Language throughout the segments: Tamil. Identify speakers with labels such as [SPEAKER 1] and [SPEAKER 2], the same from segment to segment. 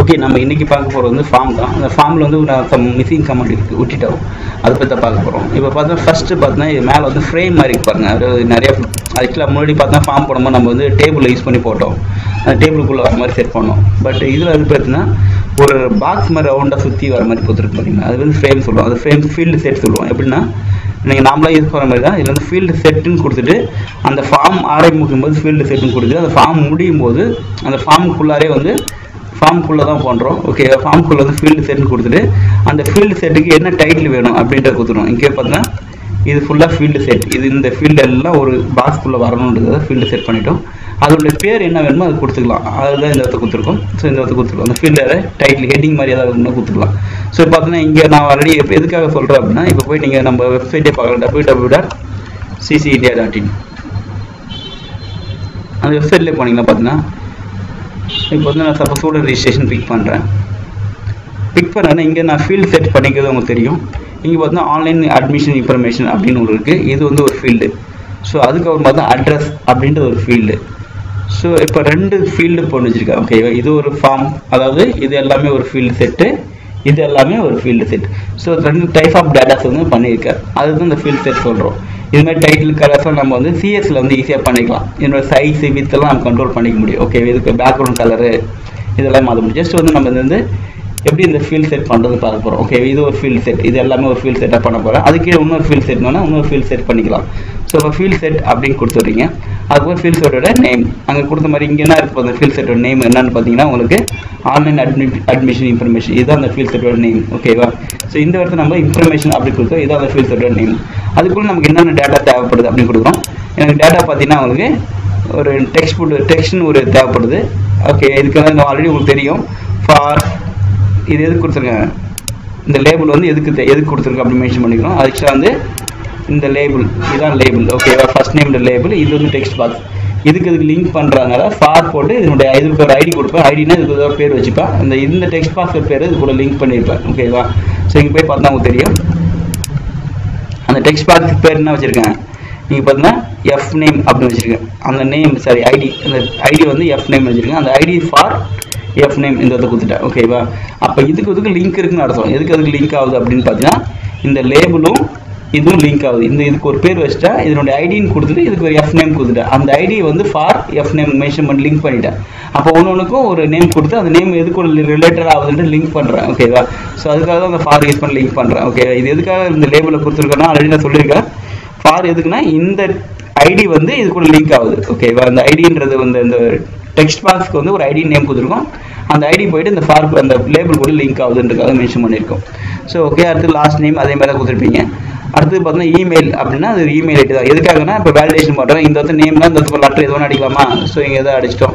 [SPEAKER 1] ஓகே நம்ம இன்னைக்கு பார்க்க போகிறது வந்து ஃபார்ம் தான் அந்த ஃபார்மில் வந்து ஒரு மிஸ்ஸிங் கமெண்ட் இருக்குது விட்டுட்டோம் அதை பற்றி தான் பார்க்க போகிறோம் இப்போ பார்த்தா ஃபஸ்ட்டு பார்த்தீங்கன்னா இது மேலே வந்து ஃப்ரேம் மாதிரி இருக்கு பாருங்க அது நிறைய ஆக்சுவலாக முன்னாடி பார்த்தா ஃபார்ம் போடும்போது நம்ம வந்து டேபிள் யூஸ் பண்ணி போட்டோம் அந்த டேபிளுக்குள்ளே வர மாதிரி செட் பண்ணோம் பட் இதில் வந்து பார்த்தீங்கன்னா ஒரு பாக்ஸ் மாதிரி ரவுண்டாக சுற்றி வர மாதிரி கொடுத்துருக்கு பார்த்தீங்கன்னா அது வந்து ஃப்ரேம் சொல்லுவோம் அது ஃப்ரேம் ஃபீல்டு செட் சொல்லுவோம் எப்படின்னா நீங்கள் நாமளாக யூஸ் பண்ணுற மாதிரி தான் இதில் வந்து ஃபீல்டு செட்டுன்னு கொடுத்துட்டு அந்த ஃபார்ம் ஆரம்பிக்கும் போது ஃபீல்டு செட்டுன்னு கொடுத்துட்டு அந்த ஃபார்ம் முடியும் போது அந்த ஃபார்முக்குள்ளாரே வந்து ஃபார்முக்குள்ளே தான் பண்ணுறோம் ஓகே ஃபார்முக்குள்ளே வந்து ஃபீல்டு செட்னு கொடுத்துட்டு அந்த ஃபீல்டு செட்டுக்கு என்ன டைட்டில் வேணும் அப்படின்றத கொடுத்துருவோம் இங்கே பார்த்தீங்கன்னா இது ஃபுல்லாக ஃபீல்டு செட் இது இந்த ஃபீல்டு எல்லாம் ஒரு பாக்ஸ்க்குள்ளே வரணுன்றதை ஃபீல்டு செட் பண்ணிட்டோம் அதோட பேர் என்ன வேணுமோ அது கொடுத்துக்கலாம் அதுதான் இந்த இடத்த கொடுத்துருக்கோம் ஸோ இந்த இடத்த கொடுத்துருக்கோம் அந்த ஃபீல்டில் டைட்டில் ஹெட்டிங் மாதிரி ஏதாவது ஒன்று கொடுத்துக்கலாம் ஸோ பார்த்தீங்கன்னா இங்கே நான் ஆல்ரெடி இப்போ எதுக்காக சொல்கிறேன் அப்படின்னா இப்போ போய் நீங்கள் நம்ம வெப்சைட்டே பார்க்கலாம் W W dot CC India dot in அந்த வெப்சைட்லேயே போனீங்கன்னா பார்த்தீங்கன்னா இப்போ வந்து நான் சப்போஸ் ஸ்டூடெண்ட் ரிஜிஸ்ட்ரேஷன் பிக் பண்ணுறேன் பிக் பண்ணேன்னா இங்கே நான் ஃபீல்டு செட் பண்ணிக்கிறது உங்களுக்கு தெரியும் இங்கே பார்த்தீங்கன்னா ஆன்லைன் அட்மிஷன் இன்ஃபர்மேஷன் அப்படின்னு ஒன்று இருக்குது இது வந்து ஒரு ஃபீல்டு ஸோ அதுக்கப்புறம் பார்த்தா அட்ரஸ் அப்படின்ற ஒரு ஃபீல்டு ஸோ இப்போ ரெண்டு ஃபீல்டு போட்டு வச்சுருக்கேன் ஓகே இது ஒரு ஃபார்ம் அதாவது இது எல்லாமே ஒரு ஃபீல்டு செட்டு இது எல்லாமே ஒரு ஃபீல்டு செட் ஸோ ரெண்டு டைப் ஆஃப் டேட்டாஸ் வந்து பண்ணியிருக்காரு அதுதான் இந்த ஃபீல்டு செட் சொல்கிறோம் இது மாதிரி டைட்டில் கலர்ஸ்லாம் நம்ம வந்து சிஎஸ்ல வந்து ஈஸியாக பண்ணிக்கலாம் என்னோட சைஸ் வித்தெல்லாம் நம்ம கண்ட்ரோல் பண்ணிக்க முடியும் ஓகே இதுக்கு பேக்ரவுண்ட் கலரு இதெல்லாம் மாற்ற முடியும் ஜஸ்ட் வந்து நம்ம இது வந்து எப்படி இந்த ஃபீல்ட் செட் பண்ணுறது பார்க்க போகிறோம் ஓகே இது ஒரு ஃபீல்ட் செட் இது எல்லாமே ஒரு ஃபீல்ட் செட்டாக பண்ண போகிறேன் அதுக்கு இன்னொரு ஃபீல்ட் செட்னா இன்னொரு ஃபீல்ட் செட் பண்ணிக்கலாம் ஸோ இப்போ ஃபீல்ட் செட் அப்படின்னு கொடுத்துட்றீங்க அதுக்கப்புறம் ஃபீல்ட் செட்டோட நேம் அங்கே கொடுத்த மாதிரி இங்கே என்ன இருக்கு அந்த ஃபீல்ட் செட்டோட நேம் என்னன்னு பார்த்தீங்கன்னா உங்களுக்கு ஆன்லைன் அட்மிட் அட்மிஷன் இன்ஃபர்மேஷன் இதுதான் அந்த ஃபீல்ட் செட்டோட நேம் ஓகேவா ஸோ இந்த இடத்துல நம்ம இன்ஃபர்மேஷன் அப்படி கொடுத்தோம் இதுதான் அந்த ஃபீல்ட் செட்டோட நேம் அதுக்குள்ள நமக்கு என்னென்ன டேட்டா தேவைப்படுது அப்படின்னு கொடுக்குறோம் எனக்கு டேட்டா பார்த்தீங்கன்னா உங்களுக்கு ஒரு டெக்ஸ்ட் புட் டெக்ஸ்ட்னு ஒரு தேவைப்படுது ஓகே இதுக்கெல்லாம் ஆல்ரெடி உங்களுக்கு தெரியும் ஃபார் இது எதுக்கு கொடுத்துருக்காங்க இந்த லேபிள் வந்து எதுக்கு தே- எதுக்கு கொடுத்துருக்கு அப்படி மென்ஷன் பண்ணிக்கிறோம் ஆக்சுவலாக வந்து இந்த லேபிள் இதுதான் லேபிள் ஓகேவா ஃபர்ஸ்ட் நேம் லேபிள் இது வந்து டெக்ஸ்ட் பாக்ஸ் இதுக்கு இதுக்கு லிங்க் பண்ணுறாங்க ஃபார் போட்டு இதனுடைய இதுக்கு ஒரு ஐடி கொடுப்பேன் ஐடினா இதுக்கு ஒரு பேர் வச்சுப்பேன் இந்த இந்த டெக்ஸ்ட் பாக்ஸ் பேர் இது கூட லிங்க் பண்ணியிருப்பேன் ஓகேவா ஸோ இங்கே போய் பார்த்தா உங்களுக்கு தெரியும் அந்த டெக்ஸ்ட் பாக்ஸ் பேர் என்ன வச்சுருக்கேன் நீங்கள் பார்த்தீங்கன்னா எஃப் நேம் அப்படின்னு வச்சுருக்கேன் அந்த நேம் சாரி ஐடி அந்த ஐடி வந்து எஃப் நேம் வச்சுருக்கேன் அந்த ஐடி ஃபார் எஃப் நேம் இந்த இடத்த கொடுத்துட்டேன் ஓகேவா அப்போ இதுக்கு இதுக்கு லிங்க் இருக்குன்னு அர்த்தம் எதுக்கு அதுக்கு லிங்க் ஆகுது அப்படின்னு பார்த்தீங்கன்னா இந்த லேபிளும் இதுவும் லிங்க் ஆகுது இந்த இதுக்கு ஒரு பேர் வச்சுட்டா இதனுடைய ஐடின்னு கொடுத்துட்டு இதுக்கு ஒரு எஃப் நேம் கொடுத்துட்டேன் அந்த ஐடி வந்து ஃபார் எஃப் நேம் மென்ஷன் பண்ணி லிங்க் பண்ணிட்டேன் அப்போ ஒன்று ஒன்றுக்கும் ஒரு நேம் கொடுத்து அந்த நேம் எதுக்கு ஒரு ரிலேட்டட் ஆகுதுன்ட்டு லிங்க் பண்ணுறேன் ஓகேவா ஸோ அதுக்காக தான் அந்த ஃபார் யூஸ் பண்ணி லிங்க் பண்ணுறேன் ஓகே இது எதுக்காக இந்த லேபிளை கொடுத்துருக்கேன்னா ஆல்ரெடி நான் சொல்லியிருக்கேன் ஃபார் எதுக்குன்னா இந்த ஐடி வந்து இது கூட லிங்க் ஆகுது ஓகேவா அந்த ஐடின்றது வந்து இந்த டெக்ஸ்ட் பாக்ஸ்க்கு வந்து ஒரு ஐடி நேம் கொடுத்துருக்கோம் அந்த ஐடி போயிட்டு இந்த ஃபார் அந்த லேபிள் கூட லிங்க் ஆகுதுன்றதுக்காக மென்ஷன் பண்ணியிருக்கோம் ஸோ ஓகே அடுத்து லாஸ்ட் நேம் அதே மாதிரி தான் கொடுத்துருப்பீங்க அடுத்து பார்த்தீங்கன்னா இமெயில் அப்படின்னா அது இமெயில் ஐடி தான் எதுக்காகனா இப்போ வேலிடேஷன் பண்ணுறோம் இந்த இடத்துல நேம்லாம் இந்த இடத்துல லெட்டர் எது வேணா அடிக்கலாமா ஸோ இங்கே எதாவது அடிச்சிட்டோம்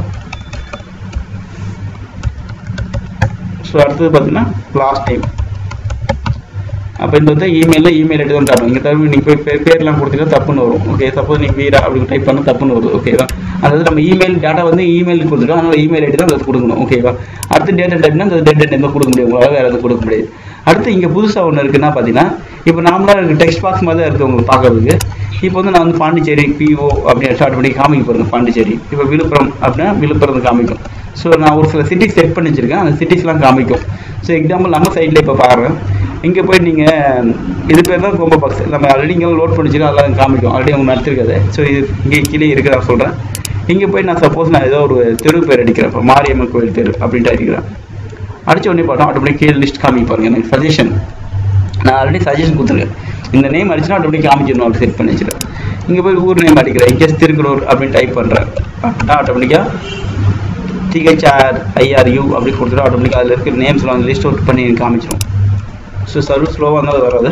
[SPEAKER 1] ஸோ அடுத்தது பார்த்தீங்கன்னா லாஸ்ட் நேம் அப்போ இந்த வந்து இமெயிலில் இமெயில் ஐடி தான் தரணும் இங்கே தவிர நீங்கள் போய் பேர் பேர்லாம் கொடுத்தீங்கன்னா தப்புன்னு வரும் ஓகே சப்போஸ் நீங்கள் வீரா அப்படின்னு டைப் பண்ணால் தப்புன்னு வருது ஓகேவா அதாவது நம்ம இமெயில் டேட்டா வந்து இமெயில் கொடுத்துட்டோம் அதனால இமெயில் ஐடி தான் அதை கொடுக்கணும் ஓகேவா அடுத்து டேட்டா டைப்னா அந்த டேட்டா டைப் தான் கொடுக்க முடியும் உங்களால் வேறு எதுவும் கொடுக்க முடியாது அடுத்து இங்கே புதுசாக ஒன்று இருக்குன்னா பார்த்தீங்கன்னா இப்போ நார்மலாக இருக்கு டெக்ஸ்ட் பாக்ஸ் மாதிரி தான் இருக்குது உங்களுக்கு பார்க்கறதுக்கு இப்போ வந்து நான் வந்து பாண்டிச்சேரி பிஓ அப்படின்னு ஸ்டார்ட் பண்ணி காமிக்க போகிறேன் பாண்டிச்சேரி இப்போ விழுப்புரம் அப்படின்னா விழுப்புரம் காமிக்கும் ஸோ நான் ஒரு சில சிட்டிஸ் செட் பண்ணி வச்சிருக்கேன் அந்த சிட்டிஸ்லாம் காமிக்கும் ஸோ எக்ஸாம்பிள் நம்ம சைடில் இப்போ பார்க்குறேன் இங்கே போய் நீங்கள் இது பேர் தான் கோம்போ பாக்ஸ் நம்ம ஆல்ரெடி இங்கே லோட் பண்ணிச்சிருக்கோம் அதெல்லாம் காமிக்கும் ஆல்ரெடி அவங்க நடத்திருக்காது ஸோ இது இங்கே கீழே இருக்கிற நான் சொல்கிறேன் இங்கே போய் நான் சப்போஸ் நான் ஏதோ ஒரு தெரு பேர் அடிக்கிறேன் இப்போ மாரியம்மன் கோயில் தெரு அப்படின்ட்டு அடிக்கிறேன் அடிச்ச உடனே பார்த்தோம் ஆட்டோமேட்டிக் கீழே லிஸ்ட் காமிப்பாருங்க எனக்கு சஜஷன் நான் ஆல்ரெடி சஜஷன் கொடுத்துருக்கேன் இந்த நேம் அடிச்சுனா ஆட்டோமேட்டிக் காமிச்சிடணும் அப்படி செட் பண்ணி வச்சுருக்கேன் இங்கே போய் ஊர் நேம் அடிக்கிறேன் இங்கேஸ் திருக்குறூர் அப்படின்னு டைப் பண்ணுறேன் ஆட்டோமேட்டிக்காக டிஹெச்ஆர் ஐஆர்யூ அப்படி கொடுத்துட்டு ஆட்டோமேட்டிக்காக அதில் இருக்கிற நேம்ஸ்லாம் வந்து லிஸ்ட் அவுட் பண்ணி எனக்கு காமிச்சிடும் ஸோ சர்வீஸ் ஸ்லோவாக இருந்தால் வராது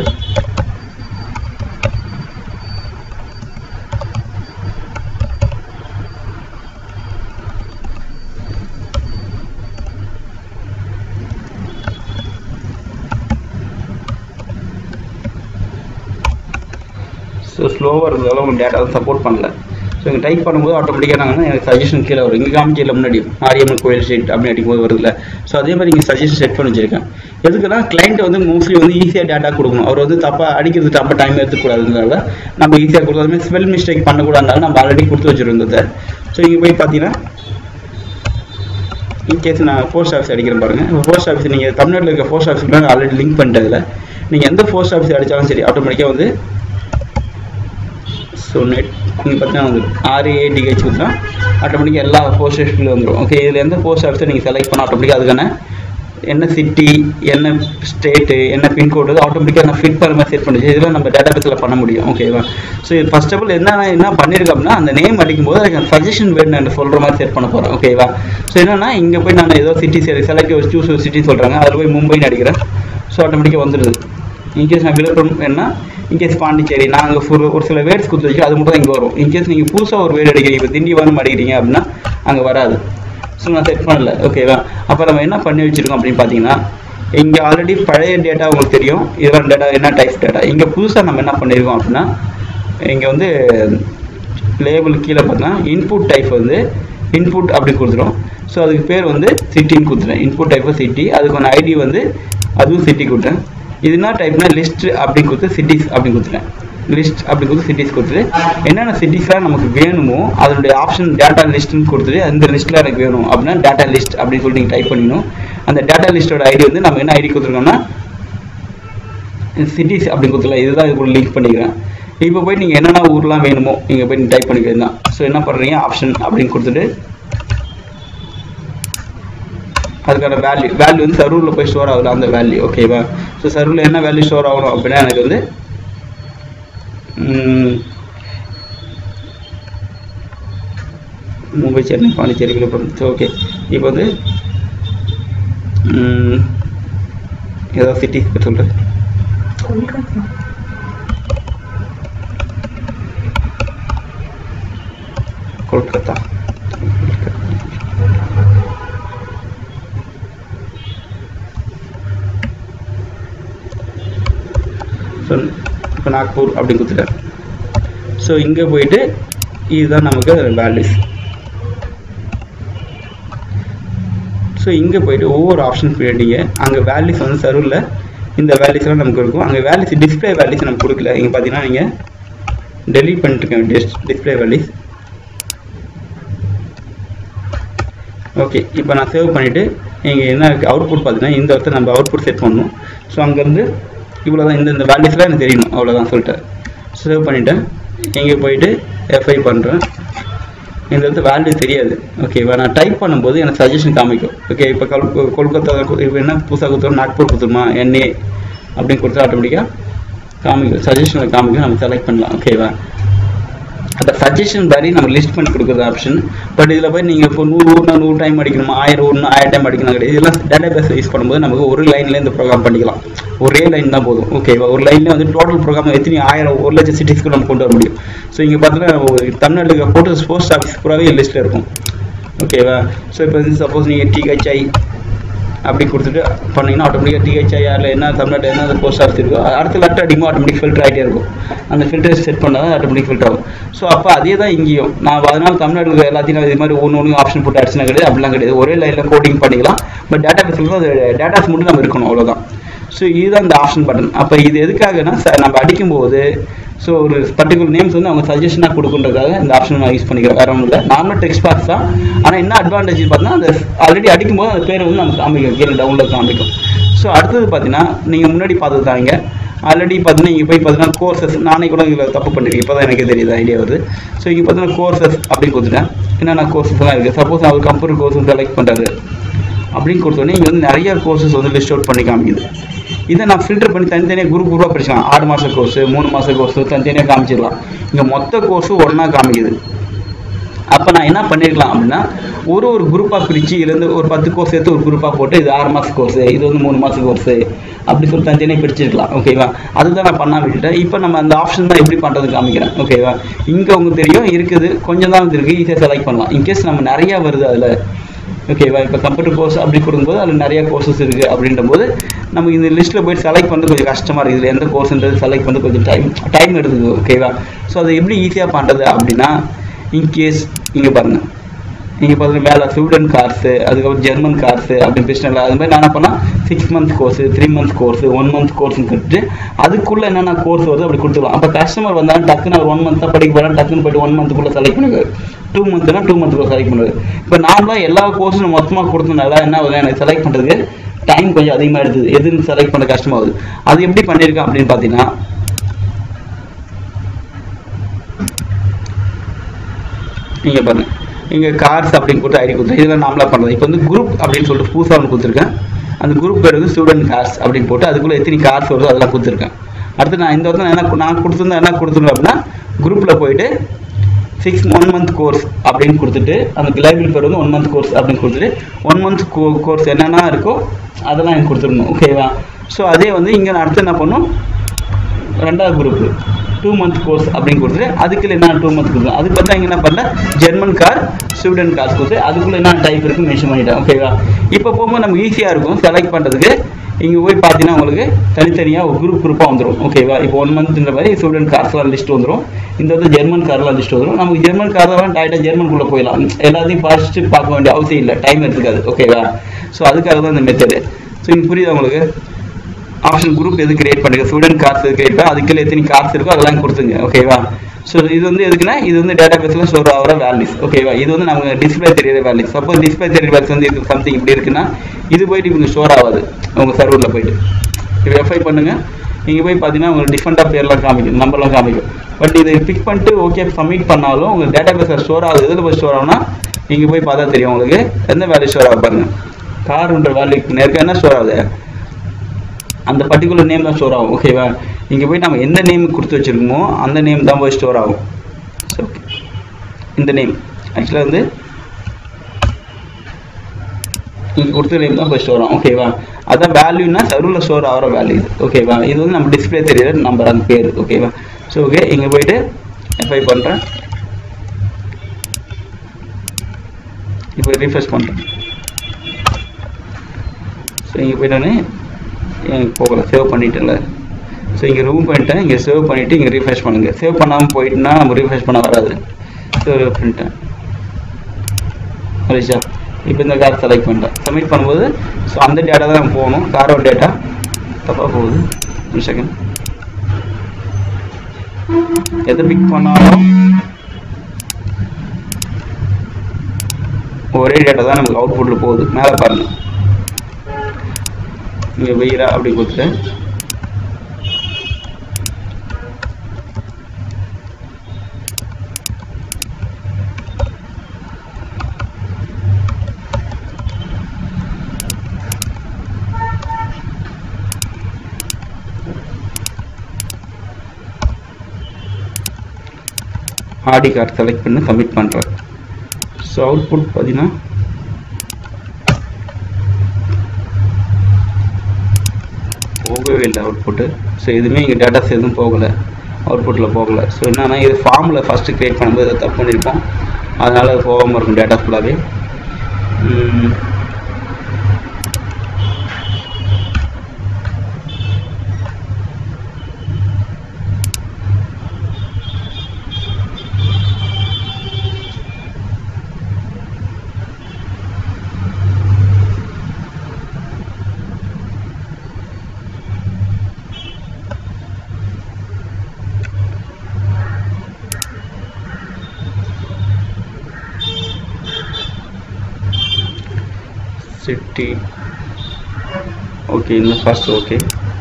[SPEAKER 1] ஸோ ஸ்லோவாக இருக்கிறதால உங்கள் டேட்டா சப்போர்ட் பண்ணல ஸோ இங்கே டைப் பண்ணும்போது ஆட்டோமேட்டிக்காக நாங்கள் எனக்கு சஜஷன் கீழே வரும் இங்கே காமிச்சிடல முன்னாடி மாரியம்மன் கோயில் ஸ்ட்ரீட் அப்படின்னு அடிக்கும்போது வருதுல்ல ஸோ அதே மாதிரி இங்கே சஜஷன் செட் பண்ணி வச்சிருக்கேன் எதுக்குன்னா கிளைண்ட் வந்து மோஸ்ட்லி வந்து ஈஸியாக டேட்டா கொடுக்கணும் அவர் வந்து தப்பாக அடிக்கிறது தப்பாக டைம் எடுத்துக்கூடாதுனால நம்ம ஈஸியாக கொடுத்து அதுமாதிரி ஸ்பெல் மிஸ்டேக் பண்ணக்கூடாதுனால நம்ம ஆல்ரெடி கொடுத்து வச்சுருந்ததை ஸோ இங்கே போய் பார்த்தீங்கன்னா இன்கேஸ் நான் போஸ்ட் ஆஃபீஸ் அடிக்கிறேன் பாருங்கள் போஸ்ட் ஆஃபீஸ் நீங்கள் தமிழ்நாட்டில் இருக்க போஸ்ட் ஆஃபீஸ்க்கு ஆல்ரெடி லிங்க் பண்ணிட்டதில் நீங்கள் எந்த போஸ்ட் ஆஃபீஸ் அடித்தாலும் சரி ஆட்டோமேட்டிக்காக வந்து ஸோ நெட் நீங்கள் பார்த்தீங்கன்னா வந்து ஆர்ஏடிஹெச் கொடுத்தா ஆட்டோமேட்டிக்காக எல்லா போஸ்ட் ஆஃபீஸ்லையும் வந்துடும் ஓகே இதில் எந்த போஸ்ட் ஆஃபீஸை நீங்கள் செலக்ட் பண்ணால் ஆட்டோமேட்டிக்காக அதுக்கான என்ன சிட்டி என்ன ஸ்டேட்டு என்ன பின்கோடு ஆட்டோமேட்டிக்காக நான் ஃபிட் பண்ண மாதிரி செட் பண்ணிச்சு இதெல்லாம் நம்ம டேட்டா பேஸில் பண்ண முடியும் ஓகேவா ஸோ இது ஃபர்ஸ்ட் ஆஃப் ஆல் என்ன என்ன பண்ணியிருக்கேன் அப்படின்னா அந்த நேம் அடிக்கும்போது அதுக்கு சஜஷன் வேணும் நான் சொல்கிற மாதிரி செட் பண்ண போகிறேன் ஓகேவா ஸோ என்னன்னா இங்கே போய் நான் ஏதோ சிட்டி செலக்ட் ஒரு சூஸ் ஒரு சிட்டி சொல்கிறாங்க அதில் போய் மும்பைன்னு அடிக்கிறேன் ஸோ ஆட்டோமேட்டிக்காக வந்துடுது இன்கேஸ் நான் விழுப்புரம் வேணுன்னா இன்கேஸ் பாண்டிச்சேரி நாங்கள் ஒரு ஒரு சில வேர்ட்ஸ் கொடுத்து வச்சு அது மட்டும் தான் இங்கே வரும் இன்கேஸ் நீங்கள் புதுசாக ஒரு வேர்டு அடிக்கிறீங்க இப்போ திண்டிவனம் அடிக்கிறீங்க அப்படின்னா அங்கே வராது ஸோ நான் செட் பண்ணல ஓகேவா அப்போ நம்ம என்ன பண்ணி வச்சுருக்கோம் அப்படின்னு பார்த்தீங்கன்னா இங்கே ஆல்ரெடி பழைய டேட்டா உங்களுக்கு தெரியும் இதெல்லாம் டேட்டா என்ன டைப் டேட்டா இங்கே புதுசாக நம்ம என்ன பண்ணியிருக்கோம் அப்படின்னா இங்கே வந்து லேபிள் கீழே பார்த்தீங்கன்னா இன்புட் டைப் வந்து இன்புட் அப்படி கொடுத்துரும் ஸோ அதுக்கு பேர் வந்து சிட்டின்னு கொடுத்துட்டேன் இன்புட் டைப் சிட்டி அதுக்கான ஐடி வந்து அதுவும் சிட்டி கொடுத்தேன் இது என்ன டைப்னா லிஸ்ட் அப்படி கொடுத்து சிட்டிஸ் அப்படி கொடுத்துட்டேன் லிஸ்ட் அப்படி கொடுத்து சிட்டிஸ் கொடுத்துட்டு என்னென்ன சிட்டிஸ்லாம் நமக்கு வேணுமோ அதனுடைய ஆப்ஷன் டேட்டா லிஸ்ட்னு கொடுத்துட்டு அந்த லிஸ்ட்டில் எனக்கு வேணும் அப்படின்னா டேட்டா லிஸ்ட் அப்படின்னு சொல்லிட்டு நீங்கள் டைப் பண்ணிக்கணும் அந்த டேட்டா லிஸ்ட்டோட ஐடி வந்து நம்ம என்ன ஐடி கொடுத்துருக்கோம்னா சிட்டிஸ் அப்படி கொடுத்துலாம் இதுதான் இது கூட லிங்க் பண்ணிக்கிறேன் இப்போ போய் நீங்கள் என்னென்ன ஊர்லாம் வேணுமோ நீங்கள் போய் டைப் பண்ணிக்கிறது தான் ஸோ என்ன பண்ணுறீங்க ஆப்ஷன் அப்படின்னு கொடுத்துட்டு அதுக்கான வேல்யூ வேல்யூ வந்து சர்வரில் போய் ஸ்டோர் ஆகுது அந்த வேல்யூ ஓகேவா ஸோ சர்வரில் என்ன வேல்யூ ஸ்டோர் ஆகணும் அப்படின்னா எனக்கு வந்து மும்பை சென்னை பாண்டிச்சேரி விழுப்புரம் ஸோ ஓகே இப்போ வந்து ஏதாவது சிட்டி சொல்கிறேன் கொல்கத்தா ஸோ இப்போ நாக்பூர் அப்படின்னு கொடுத்துட்டேன் ஸோ இங்கே போயிட்டு இதுதான் நமக்கு வேல்யூஸ் ஸோ இங்கே போயிட்டு ஒவ்வொரு ஆப்ஷன் போயிட்டீங்க அங்கே வேல்யூஸ் வந்து சர்வரில் இந்த வேல்யூஸ்லாம் நமக்கு இருக்கும் அங்கே வேல்யூஸ் டிஸ்பிளே வேல்யூஸ் நமக்கு கொடுக்கல இங்கே பார்த்தீங்கன்னா நீங்கள் டெலீட் பண்ணிட்டுருக்கேன் டிஸ் டிஸ்பிளே வேல்யூஸ் ஓகே இப்போ நான் சேவ் பண்ணிவிட்டு இங்கே என்ன இருக்குது அவுட்புட் பார்த்தீங்கன்னா இந்த இடத்துல நம்ம அவுட்புட் செட் பண்ணணும் ஸோ அங்கேருந்து இவ்வளோ தான் இந்த இந்த வேல்யூஸ்லாம் எனக்கு தெரியணும் அவ்வளோதான் சொல்லிட்டேன் சேவ் பண்ணிவிட்டேன் இங்கே போயிட்டு எஃப்ஐ பண்ணுறேன் இந்த இடத்துல வேல்யூ தெரியாது ஓகேவா நான் டைப் பண்ணும்போது எனக்கு சஜஷன் காமிக்கும் ஓகே இப்போ கல் கொல்கத்தா இப்போ என்ன புதுசாக கொடுத்தோம் நாக்பூர் கொடுத்துருமா என்ஏ அப்படின்னு கொடுத்தா ஆட்டோமேட்டிக்காக காமிக்கும் சஜஷனில் காமிக்கும் நம்ம செலக்ட் பண்ணலாம் ஓகேவா அந்த சஜஷன் மாதிரி நம்ம லிஸ்ட் பண்ணி கொடுக்குறது ஆப்ஷன் பட் இதில் போய் நீங்கள் இப்போ நூறு ஊர்னா நூறு டைம் அடிக்கணுமா ஆயிரம் ஊர்னா ஆயிரம் டைம் அடிக்கணும் கிடையாது இதெல்லாம் டேட்டா பேஸ் யூஸ் பண்ணும்போது நமக்கு ஒரு லைனில் இந்த ப்ரோக்ராம் பண்ணிக்கலாம் ஒரே லைன் தான் போதும் ஓகேவா ஒரு லைனில் வந்து டோட்டல் ப்ரோக்ராம் எத்தனை ஆயிரம் ஒரு லட்சம் சிட்டிஸ்க்கு நம்ம கொண்டு வர முடியும் ஸோ இங்கே பார்த்தீங்கன்னா தமிழ்நாட்டுக்கு போட்டு போஸ்ட் ஆஃபீஸ் பூராவே லிஸ்ட்டில் இருக்கும் ஓகேவா ஸோ இப்போ வந்து சப்போஸ் நீங்கள் டிஹெச்ஐ அப்படி கொடுத்துட்டு பண்ணீங்கன்னா ஆட்டோமேட்டிக்காக டிஹெச்ஐஆரில் என்ன தமிழ்நாட்டில் என்ன போஸ்ட் ஆஃபீஸ் இருக்கோ அடுத்த லெட்டர் அடிக்கும் ஆட்டோமேட்டிக் ஃபில்டர் ஆகிட்டே இருக்கும் அந்த ஃபில்டர் செட் பண்ணால் தான் ஆட்டோமேட்டிக் ஃபில்டர் ஆகும் ஸோ அப்போ அதே தான் இங்கேயும் நான் அதனால் தமிழ்நாட்டுக்கு எல்லாத்தையும் நான் இது மாதிரி ஒன்று ஒன்று ஆப்ஷன் போட்டு அடிச்சுனா கிடையாது அப்படிலாம் கிடையாது ஒரே லைனில் கோடிங் பண்ணிக்கலாம் பட் டேட்டா பேஸில் அது டேட்டாஸ் மட்டும் நம்ம இருக்கணும் அவ்வளோதான் ஸோ இதுதான் இந்த ஆப்ஷன் பட்டன் அப்போ இது எதுக்காகனா ச நம்ம அடிக்கும்போது ஸோ ஒரு பர்டிகுலர் நேம்ஸ் வந்து அவங்க சஜஷனாக கொடுக்குன்றதுக்காக இந்த ஆப்ஷன் நான் யூஸ் பண்ணிக்கிறேன் வேற ஒன்றும் இல்லை நார்மல் டெக்ஸ்ட் பாக்ஸ் தான் ஆனால் என்ன அட்வான்டேஜ் பார்த்தீங்கன்னா அந்த ஆல்ரெடி அடிக்கும்போது அந்த பேர் வந்து நமக்கு காமிக்கும் கீழே டவுனில் காமிக்கும் ஸோ அடுத்தது பார்த்தீங்கன்னா நீங்கள் முன்னாடி பார்த்தது தாங்க ஆல்ரெடி பார்த்தீங்கன்னா இங்கே போய் பார்த்தீங்கன்னா கோர்சஸ் நானே கூட இதில் தப்பு பண்ணிருக்கேன் இப்போ தான் எனக்கு தெரியுது ஐடியா வருது ஸோ இங்கே பார்த்தீங்கன்னா கோர்சஸ் அப்படின்னு கொடுத்துட்டேன் என்னென்ன கோர்சஸ்லாம் இருக்குது சப்போஸ் அவர் கம்ப்யூட்டர் கோர்ஸ் செலக்ட் பண்ணுறாரு அப்படின்னு கொடுத்தோன்னே இங்கே வந்து நிறைய கோர்சஸ் வந்து லிஸ்ட் அவுட் பண்ணி காமிக்குது இதை நான் ஃபில்டர் பண்ணி தனித்தனியாக குரூப் குரூப்பாக படிச்சுக்கலாம் ஆறு மாத கோர்ஸ் மூணு மாத கோர்ஸ் தனித்தனியாக காமிச்சிடலாம் இங்கே மொத்த கோர்ஸும் ஒன்றா காமிக்குது அப்போ நான் என்ன பண்ணியிருக்கலாம் அப்படின்னா ஒரு ஒரு குரூப்பாக பிரித்து இதுலேருந்து ஒரு பத்து கோர்ஸ் எடுத்து ஒரு குரூப்பாக போட்டு இது ஆறு மாத கோர்ஸ் இது வந்து மூணு மாத கோர்ஸ் அப்படி சொல்லி தனித்தனியாக பிரிச்சிருக்கலாம் ஓகேவா அதுதான் நான் பண்ணா விட்டுட்டேன் இப்போ நம்ம அந்த ஆப்ஷன் தான் எப்படி பண்ணுறது காமிக்கிறேன் ஓகேவா இங்கே உங்களுக்கு தெரியும் இருக்குது கொஞ்சம் தான் இருக்குது ஈஸியாக செலக்ட் பண்ணலாம் இன்கேஸ் நம்ம நிறையா வருது அதில் ஓகேவா இப்போ கம்ப்யூட்டர் கோர்ஸ் அப்படி கொடுக்கும்போது அதில் நிறைய கோர்சஸ் இருக்குது அப்படின்ற போது நமக்கு இந்த லிஸ்ட்டில் போய் செலக்ட் பண்ணுறது கொஞ்சம் கஷ்டமாக இருக்குது இதில் எந்த கோர்ஸ்ன்றது செலக்ட் பண்ணுறது கொஞ்சம் டைம் டைம் எடுக்குது ஓகேவா ஸோ அதை எப்படி ஈஸியாக பண்ணுறது அப்படின்னா இன்கேஸ் இங்கே பாருங்கள் இங்கே பார்த்தீங்கன்னா மேலே ஸ்வீடன் கார்ஸு அதுக்கப்புறம் ஜெர்மன் கார்ஸு அப்படின்னு பிரச்சனை இல்லை அது மாதிரி நான் என்ன பண்ணால் six month course three month course one month கோர்ஸ்னு கட்டுட்டு அதுக்குள்ள என்னென்ன கோர்ஸ் வருது அப்படி கொடுத்துருவோம் அப்போ கஸ்டமர் வந்தாலும் டக்குன்னு அவர் ஒன் மந்த் தான் படிக்க போகிறேன் டக்குன்னு போயிட்டு ஒன் மந்த்துக்குள்ளே செலக்ட் பண்ணுவார் டூ மந்த்னா டூ மந்த்துக்குள்ள செலக்ட் பண்ணுவார் இப்போ நார்மலாக எல்லா கோர்ஸும் மொத்தமாக கொடுத்தனால என்ன ஆகுது எனக்கு செலக்ட் பண்ணுறதுக்கு டைம் கொஞ்சம் அதிகமாக எடுத்தது எதுன்னு செலக்ட் பண்ண கஷ்டமாகுது அது எப்படி பண்ணியிருக்கேன் அப்படின்னு பார்த்தீங்கன்னா இங்க பாருங்க இங்க கார்ஸ் அப்படின்னு கொடுத்து ஐடி கொடுத்து இதெல்லாம் நாமளா பண்றது இப்போ வந்து குரூப் அப்படின்னு சொல்லிட்டு புதுசாக ஒன்று கொடுத்துருக்கேன் அந்த குரூப் பேர் வந்து ஸ்டூடெண்ட் கார்ஸ் அப்படின்னு போட்டு அதுக்குள்ள எத்தனை கார்ஸ் வருதோ அதெல்லாம் கொடுத்துருக்கேன் அடுத்து நான் இந்த வருஷம் என்ன நான் கொடுத்துருந்தா என்ன கொடுத்துருந்தேன் அப்படின்னா குரூப்ல போயிட்டு சிக்ஸ் ஒன் மந்த் கோர்ஸ் அப்படின்னு கொடுத்துட்டு அந்த லைபிள் பேர் வந்து ஒன் மந்த் கோர்ஸ் அப்படின்னு கொடுத்துட்டு ஒன் மந்த் கோர்ஸ் என்னென்ன இருக்கோ அதெல்லாம் எனக்கு கொடுத்துடணும் ஓகேவா ஸோ அதே வந்து இங்கே நான் அடுத்து என்ன பண்ணும் ரெண்டாவது குரூப் டூ மந்த் கோர்ஸ் அப்படின்னு கொடுத்துட்டு அதுக்குள்ள என்ன டூ மந்த் கொடுத்து அதுக்கு பார்த்தா இங்க என்ன பண்ணல ஜெர்மன் கார் ஸ்டூடெண்ட் கார்ஸ் கொடுத்து அதுக்குள்ள என்ன டைப் இருக்கு மென்ஷன் பண்ணிட்டேன் ஓகேவா இப்போ போகும்போது நமக்கு ஈஸியாக இருக்கும் செலக்ட் பண்ணுறதுக்கு இங்கே போய் பார்த்தீங்கன்னா உங்களுக்கு தனித்தனியாக ஒரு குரூப் குரூப்பாக வந்துடும் ஓகேவா இப்போ ஒன் மந்த்ன்ற மாதிரி ஸ்டூடெண்ட் கார்ஸ்லாம் லிஸ்ட் வந்துடும் இந்த வந்து ஜெர்மன் கார்லாம் லிஸ்ட் வந்துடும் நமக்கு ஜெர்மன் கார்லாம் டேரெக்டாக ஜெர்மனுக்குள்ளே போயிடலாம் எல்லாத்தையும் ஃபர்ஸ்ட்டு பார்க்க வேண்டிய அவசியம் இல்லை டைம் எடுத்துக்காது ஓகேவா ஸோ அதுக்காக தான் இந்த மெத்தடு ஸோ இங்கே புரியுதா உங்களுக்கு ஆப்ஷன் குரூப் எது கிரியேட் பண்ணுங்க ஸ்டூடெண்ட் கார்ஸ் எது கிரியேட் பண்ண அதுக்குள்ள எத்தனை கார்ஸ் இருக்கோ அதெல்லாம் கொடுத்துங்க ஓகேவா ஸோ இது வந்து எதுக்குன்னா இது வந்து டேட்டா பேஸ்ல ஸ்டோர் ஆகிற வேல்யூஸ் ஓகேவா இது வந்து நமக்கு டிஸ்பிளே தெரியுற வேல்யூஸ் சப்போஸ் டிஸ்பிளே தெரியுற வேல்யூஸ் வந்து இது சம்திங் இப்படி இருக்குன்னா இது போயிட்டு இவங்க ஸ்டோர் ஆகாது உங்க சர்வரில் போயிட்டு இப்போ எஃப்ஐ பண்ணுங்க இங்க போய் பார்த்தீங்கன்னா உங்களுக்கு டிஃப்ரெண்டாக பேர்லாம் காமிக்கும் நம்பர்லாம் காமிக்கும் பட் இதை பிக் பண்ணிட்டு ஓகே சப்மிட் பண்ணாலும் உங்க டேட்டா பேஸில் ஸ்டோர் ஆகுது எதில் போய் ஸ்டோர் ஆகும்னா இங்க போய் பார்த்தா தெரியும் உங்களுக்கு எந்த வேல்யூ ஸ்டோர் ஆகும் பாருங்க கார்ன்ற வேல்யூக்கு நேருக்கு என்ன ஸ்டோர் ஆகுது அந்த பர்டிகுலர் நேம் தான் ஸ்டோர் ஆகும் ஓகேவா இங்கே போய் நம்ம எந்த நேம் கொடுத்து வச்சிருக்கோமோ அந்த நேம் தான் போய் ஸ்டோர் ஆகும் ஸோ இந்த நேம் ஆக்சுவலாக வந்து இங்கே கொடுத்த நேம் தான் போய் ஸ்டோர் ஆகும் ஓகேவா அதான் வேல்யூனா சர்வரில் ஸ்டோர் ஆகிற வேல்யூ இது ஓகேவா இது வந்து நம்ம டிஸ்பிளே தெரியுற நம்பர் அந்த பேர் ஓகேவா ஸோ ஓகே இங்கே போயிட்டு எஃப்ஐ பண்ணுறேன் இப்போ ரீஃப்ரெஷ் பண்ணுறேன் ஸோ இங்கே போயிட்டோன்னே எனக்கு போகல சேவ் பண்ணிட்டேன்ல ஸோ இங்கே ரூம் பண்ணிட்டேன் இங்கே சேவ் பண்ணிவிட்டு இங்கே ரீஃப்ரெஷ் பண்ணுங்கள் சேவ் பண்ணாமல் போயிட்டுனா நம்ம ரீஃப்ரெஷ் பண்ண வராது சேவ் பண்ணிட்டேன் ஹரிஷா இப்போ இந்த கார் செலக்ட் பண்ணிட்டேன் சப்மிட் பண்ணும்போது ஸோ அந்த டேட்டா தான் நம்ம போகணும் காரோட டேட்டா தப்பாக போகுது ஒரு செகண்ட் எதை பிக் பண்ணாலும் ஒரே டேட்டா தான் நமக்கு அவுட்புட்டில் போகுது மேலே பாருங்கள் இங்கே வெயிரா அப்படி கொடுத்து ஆடி கார்டு செலக்ட் பண்ணி சப்மிட் பண்ணுறேன் ஸோ அவுட்புட் பார்த்தீங்கன்னா போகவே இல்லை அவுட்புட்டு ஸோ எதுவுமே இங்கே டேட்டாஸ் எதுவும் போகலை அவுட்புட்டில் போகலை ஸோ என்னன்னா இது ஃபார்மில் ஃபஸ்ட்டு க்ரியேட் பண்ணும்போது இதை தப்பு பண்ணியிருப்போம் அதனால் அது போகாமல் இருக்கும் டேட்டா ஃபுல்லாகவே சிட்டி ஓகே இந்த ஃபர்ஸ்ட் ஓகே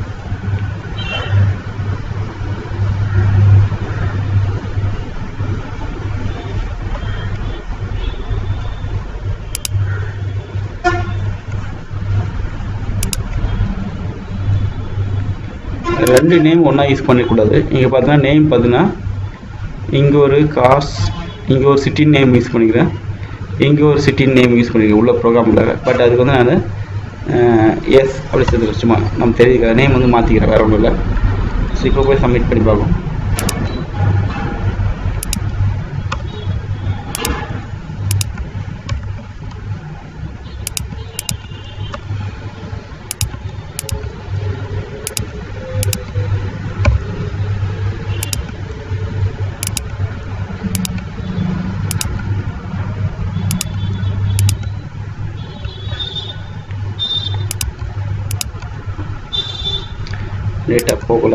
[SPEAKER 1] ரெண்டு நேம் ஒன்றா யூஸ் பண்ணக்கூடாது இங்கே பார்த்தீங்கன்னா நேம் பார்த்தீங்கன்னா இங்கே ஒரு காஸ் இங்கே ஒரு சிட்டி நேம் யூஸ் பண்ணிக்கிறேன் இங்கே ஒரு சிட்டி நேம் யூஸ் பண்ணியிருக்கேன் உள்ள ப்ரோக்ராமில் பட் அதுக்கு வந்து நான் எஸ் அப்படி சேர்த்து சும்மா நம்ம தெரிஞ்சுக்கிற நேம் வந்து மாற்றிக்கிறேன் வேறு ஒன்றும் இல்லை ஸோ இப்போ போய் சப்மிட் பண்ணி பார்ப்போம் டேட்டா போகல